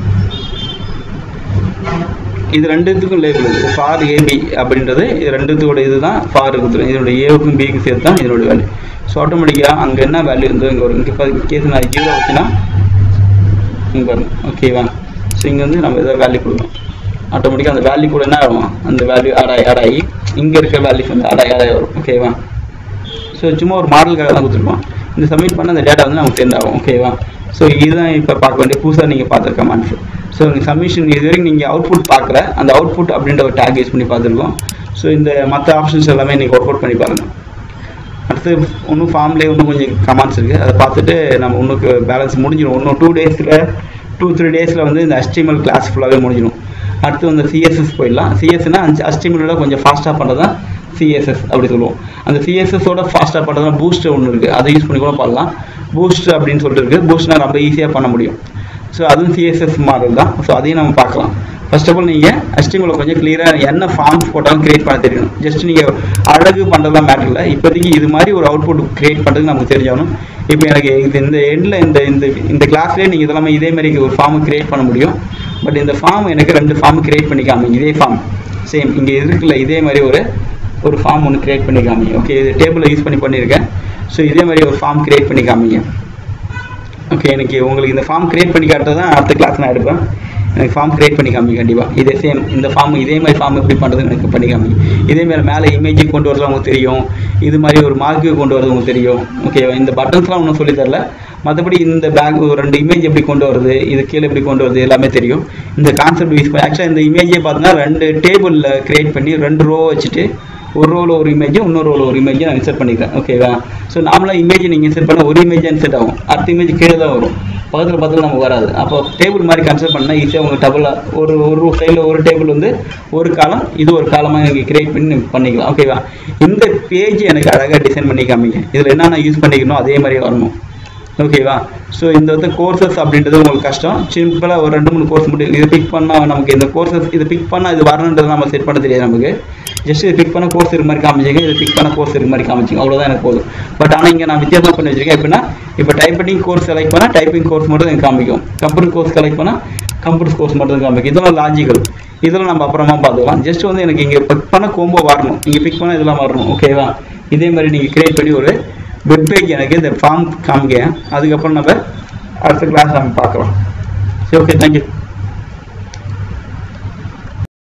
[SPEAKER 1] இது ரெண்டுத்துக்கும் லேபிள் இருக்குது ஃபார் ஏபி அப்படின்றது இது ரெண்டுத்தோட இதுதான் ஃபார் கொடுத்துரும் இதோட ஏவுக்கும் பிக்கும் சேர்த்து தான் இதோட வேல்யூ ஸோ ஆட்டோமேட்டிக்காக அங்கே என்ன வேல்யூ இருந்தோ இங்கே வரும் இங்கே கேஸ் நான் ஜீரோ வச்சுன்னா இங்கே வரும் ஓகேவா ஸோ இங்கே வந்து நம்ம எதாவது வேல்யூ கொடுக்கணும் ஆட்டோமேட்டிக்காக அந்த வேல்யூ கூட என்ன ஆகும் அந்த வேல்யூ ஆட் ஆகி ஆட் ஆகி இங்கே இருக்க வேல்யூஸ் வந்து ஆட் ஆகி ஆட் ஆகி வரும் ஓகேவா ஸோ சும்மா ஒரு மாடலுக்காக தான் கொடுத்துருப்போம் இந்த சப்மிட் பண்ண அந்த டேட்டா வந்து நமக்கு சென்ட் ஆகும் ஓகேவா ஸோ இதுதான் இப்போ பார்க்க வேண்டிய புதுசாக நீங்கள் பார்த்துருக்க கமாண்ட்ஸ் ஸோ நீங்கள் சப்மிஷன் இது வரைக்கும் நீங்கள் அவுட்புட் பார்க்கல அந்த அவுட்புட் அப்படின்ற ஒரு டேக் யூஸ் பண்ணி பார்த்துருக்கோம் ஸோ இந்த மற்ற ஆப்ஷன்ஸ் எல்லாமே நீங்கள் ஒர்க் அவுட் பண்ணி பாருங்கள் அடுத்து இன்னும் ஃபார்ம்லேயே இன்னும் கொஞ்சம் கமாண்ட்ஸ் இருக்குது அதை பார்த்துட்டு நம்ம இன்னும் பேலன்ஸ் முடிஞ்சிடும் இன்னும் டூ டேஸில் டூ த்ரீ டேஸில் வந்து இந்த HTML கிளாஸ் ஃபுல்லாகவே முடிஞ்சிடும் அடுத்து வந்து சிஎஸ்எஸ் போயிடலாம் சிஎஸ்னா HTML கொஞ்சம் ஃபாஸ்ட்டாக பண்ணுறது தான் சிஎஸ்எஸ் அப்படி சொல்லுவோம் அந்த சிஎஸ்எஸோட ஃபாஸ்ட்டாக பண்ணுறது பூஸ்ட் ஒன்று இருக்குது அதை யூஸ் பண்ணி கூட பண்ணலாம் பூஸ்ட் அப்படின்னு சொல்லிட்டு இருக்குது பூஸ்ட்னா ரொம்ப ஈஸியாக பண்ண முடியும் ஸோ அதுவும் சிஎஸ்எஸ் மாடல் தான் ஸோ அதையும் நம்ம பார்க்கலாம் ஃபர்ஸ்ட் ஆஃப் ஆல் நீங்கள் HTML கொஞ்சம் கிளியராக என்ன ஃபார்ம்ஸ் போட்டாலும் கிரியேட் பண்ண தெரியணும் ஜஸ்ட் நீங்கள் அழகு பண்ணுறதுலாம் மேட்டர் இல்லை இப்போதைக்கு இது மாதிரி ஒரு அவுட்புட் கிரியேட் பண்ணுறது நமக்கு தெரிஞ்சாகணும் இப்போ எனக்கு இது இந்த எண்டில் இந்த இந்த இந்த கிளாஸ்லேயே நீங்கள் இதெல்லாமே இதே மாதிரி ஒரு ஃபார்மை கிரியேட் பண்ண முடியும் பட் இந்த ஃபார்ம் எனக்கு ரெண்டு ஃபார்ம் கிரியேட் பண்ணி காமிங்க இதே ஃபார்ம் சேம் இங்கே இருக்குல்ல இதே மாதிரி ஒரு ஒரு ஃபார்ம் ஒன்று கிரியேட் பண்ணி காமிங்க ஓகே இது டேபிளை யூஸ் பண்ணி பண்ணியிருக்கேன் ஸோ இதே மாதிரி ஒரு ஃபார்ம் கிரியேட் பண்ணி காமிங்க ஓகே எனக்கு உங்களுக்கு இந்த ஃபார்ம் கிரியேட் பண்ணி காட்டுறது தான் அடுத்த கிளாஸ் நான் எடுப்பேன் எனக்கு ஃபார்ம் கிரியேட் பண்ணி காமிங்க கண்டிப்பாக இதே சேம் இந்த ஃபார்ம் இதே மாதிரி ஃபார்ம் எப்படி பண்ணுறது எனக்கு பண்ணி காமிங்க இதே மாதிரி மேலே இமேஜ் கொண்டு வரது உங்களுக்கு தெரியும் இது மாதிரி ஒரு மார்க்கு கொண்டு வரது உங்களுக்கு தெரியும் ஓகேவா இந்த பட்டன்ஸ்லாம் ஒன்றும் சொல்லி தரல மற்றபடி இந்த பேக் ஒரு ரெண்டு இமேஜ் எப்படி கொண்டு வருது இது கீழே எப்படி கொண்டு வருது எல்லாமே தெரியும் இந்த கான்செப்ட் யூஸ் பண்ணி ஆக்சுவலாக இந்த இமேஜே பார்த்தீங்கன்னா ரெண்டு டேபிளில் கிரியேட் பண்ணி ரெண்டு ரோ வச்சுட்டு ஒரு ரோவில் ஒரு இமேஜ் இன்னொரு ரோவில் ஒரு இமேஜ் நான் இன்செர்ட் பண்ணிக்கிறேன் ஓகேவா ஸோ நார்மலாக இமேஜ் நீங்கள் இன்செர்ட் பண்ண ஒரு இமேஜ் இன்செர்ட் ஆகும் அடுத்த இமேஜ் கீழே தான் வரும் பக்கத்தில் பக்கத்தில் நமக்கு வராது அப்போ டேபிள் மாதிரி கன்சிடர் பண்ணால் ஈஸியாக உங்களுக்கு டபுளாக ஒரு ஒரு சைடில் ஒரு டேபிள் வந்து ஒரு காலம் இது ஒரு காலமாக நீங்கள் கிரியேட் பண்ணி நீங்க பண்ணிக்கலாம் ஓகேவா இந்த பேஜ் எனக்கு அழகாக டிசைன் பண்ணி காமிங்க இதில் என்னென்ன யூஸ் பண்ணிக்கணும் அதே மாதிரியே வரணும் ஓகேவா ஸோ இந்த வந்து கோர்சஸ் அப்படின்றது உங்களுக்கு கஷ்டம் சிம்பிளாக ஒரு ரெண்டு மூணு கோர்ஸ் முடியும் இதை பிக் பண்ணால் நமக்கு இந்த கோர்சஸ் இதை பிக் பண்ணால் இது வரணுன்றது நம்ம செட் பண்ண தெரியாது நமக்கு ஜஸ்ட் இது பிக் பண்ண கோர்ஸ் இருக்க மாதிரி காமிச்சிங்க இது பிக் பண்ண கோர்ஸ் இருக்க மாதிரி காமிச்சிங்க அவ்வளோதான் எனக்கு போதும் பட் ஆனால் இங்கே நான் வித்தியாசம் பண்ணி வச்சிருக்கேன் எப்படின்னா இப்போ டைப்பிங் கோர்ஸ் செலக்ட் பண்ணால் டைப்பிங் கோர்ஸ் மட்டும் எனக்கு காமிக்கும் கம்ப்யூட்டர் கோர்ஸ் செலக்ட் பண்ணால் கம்ப்யூட்டர் கோர்ஸ் மட்டும் தான் காமிக்கும் இதெல்லாம் லாஜிக்கல் இதெல்லாம் நம்ம அப்புறமா பார்த்துக்கலாம் ஜஸ்ட் வந்து எனக்கு இங்கே பிக் பண்ண கோம்போ வரணும் இங்கே பிக் பண்ண இதெல்லாம் வரணும் ஓகேவா இதே மாதிரி நீங்கள் கிரியேட் பண்ணி ஒரு வெப் பேஜ் எனக்கு இந்த ஃபார்ம் காமிக்க அதுக்கப்புறம் நம்ம அடுத்த கிளாஸ் நம்ம பார்க்கலாம் சரி ஓகே தேங்க்யூ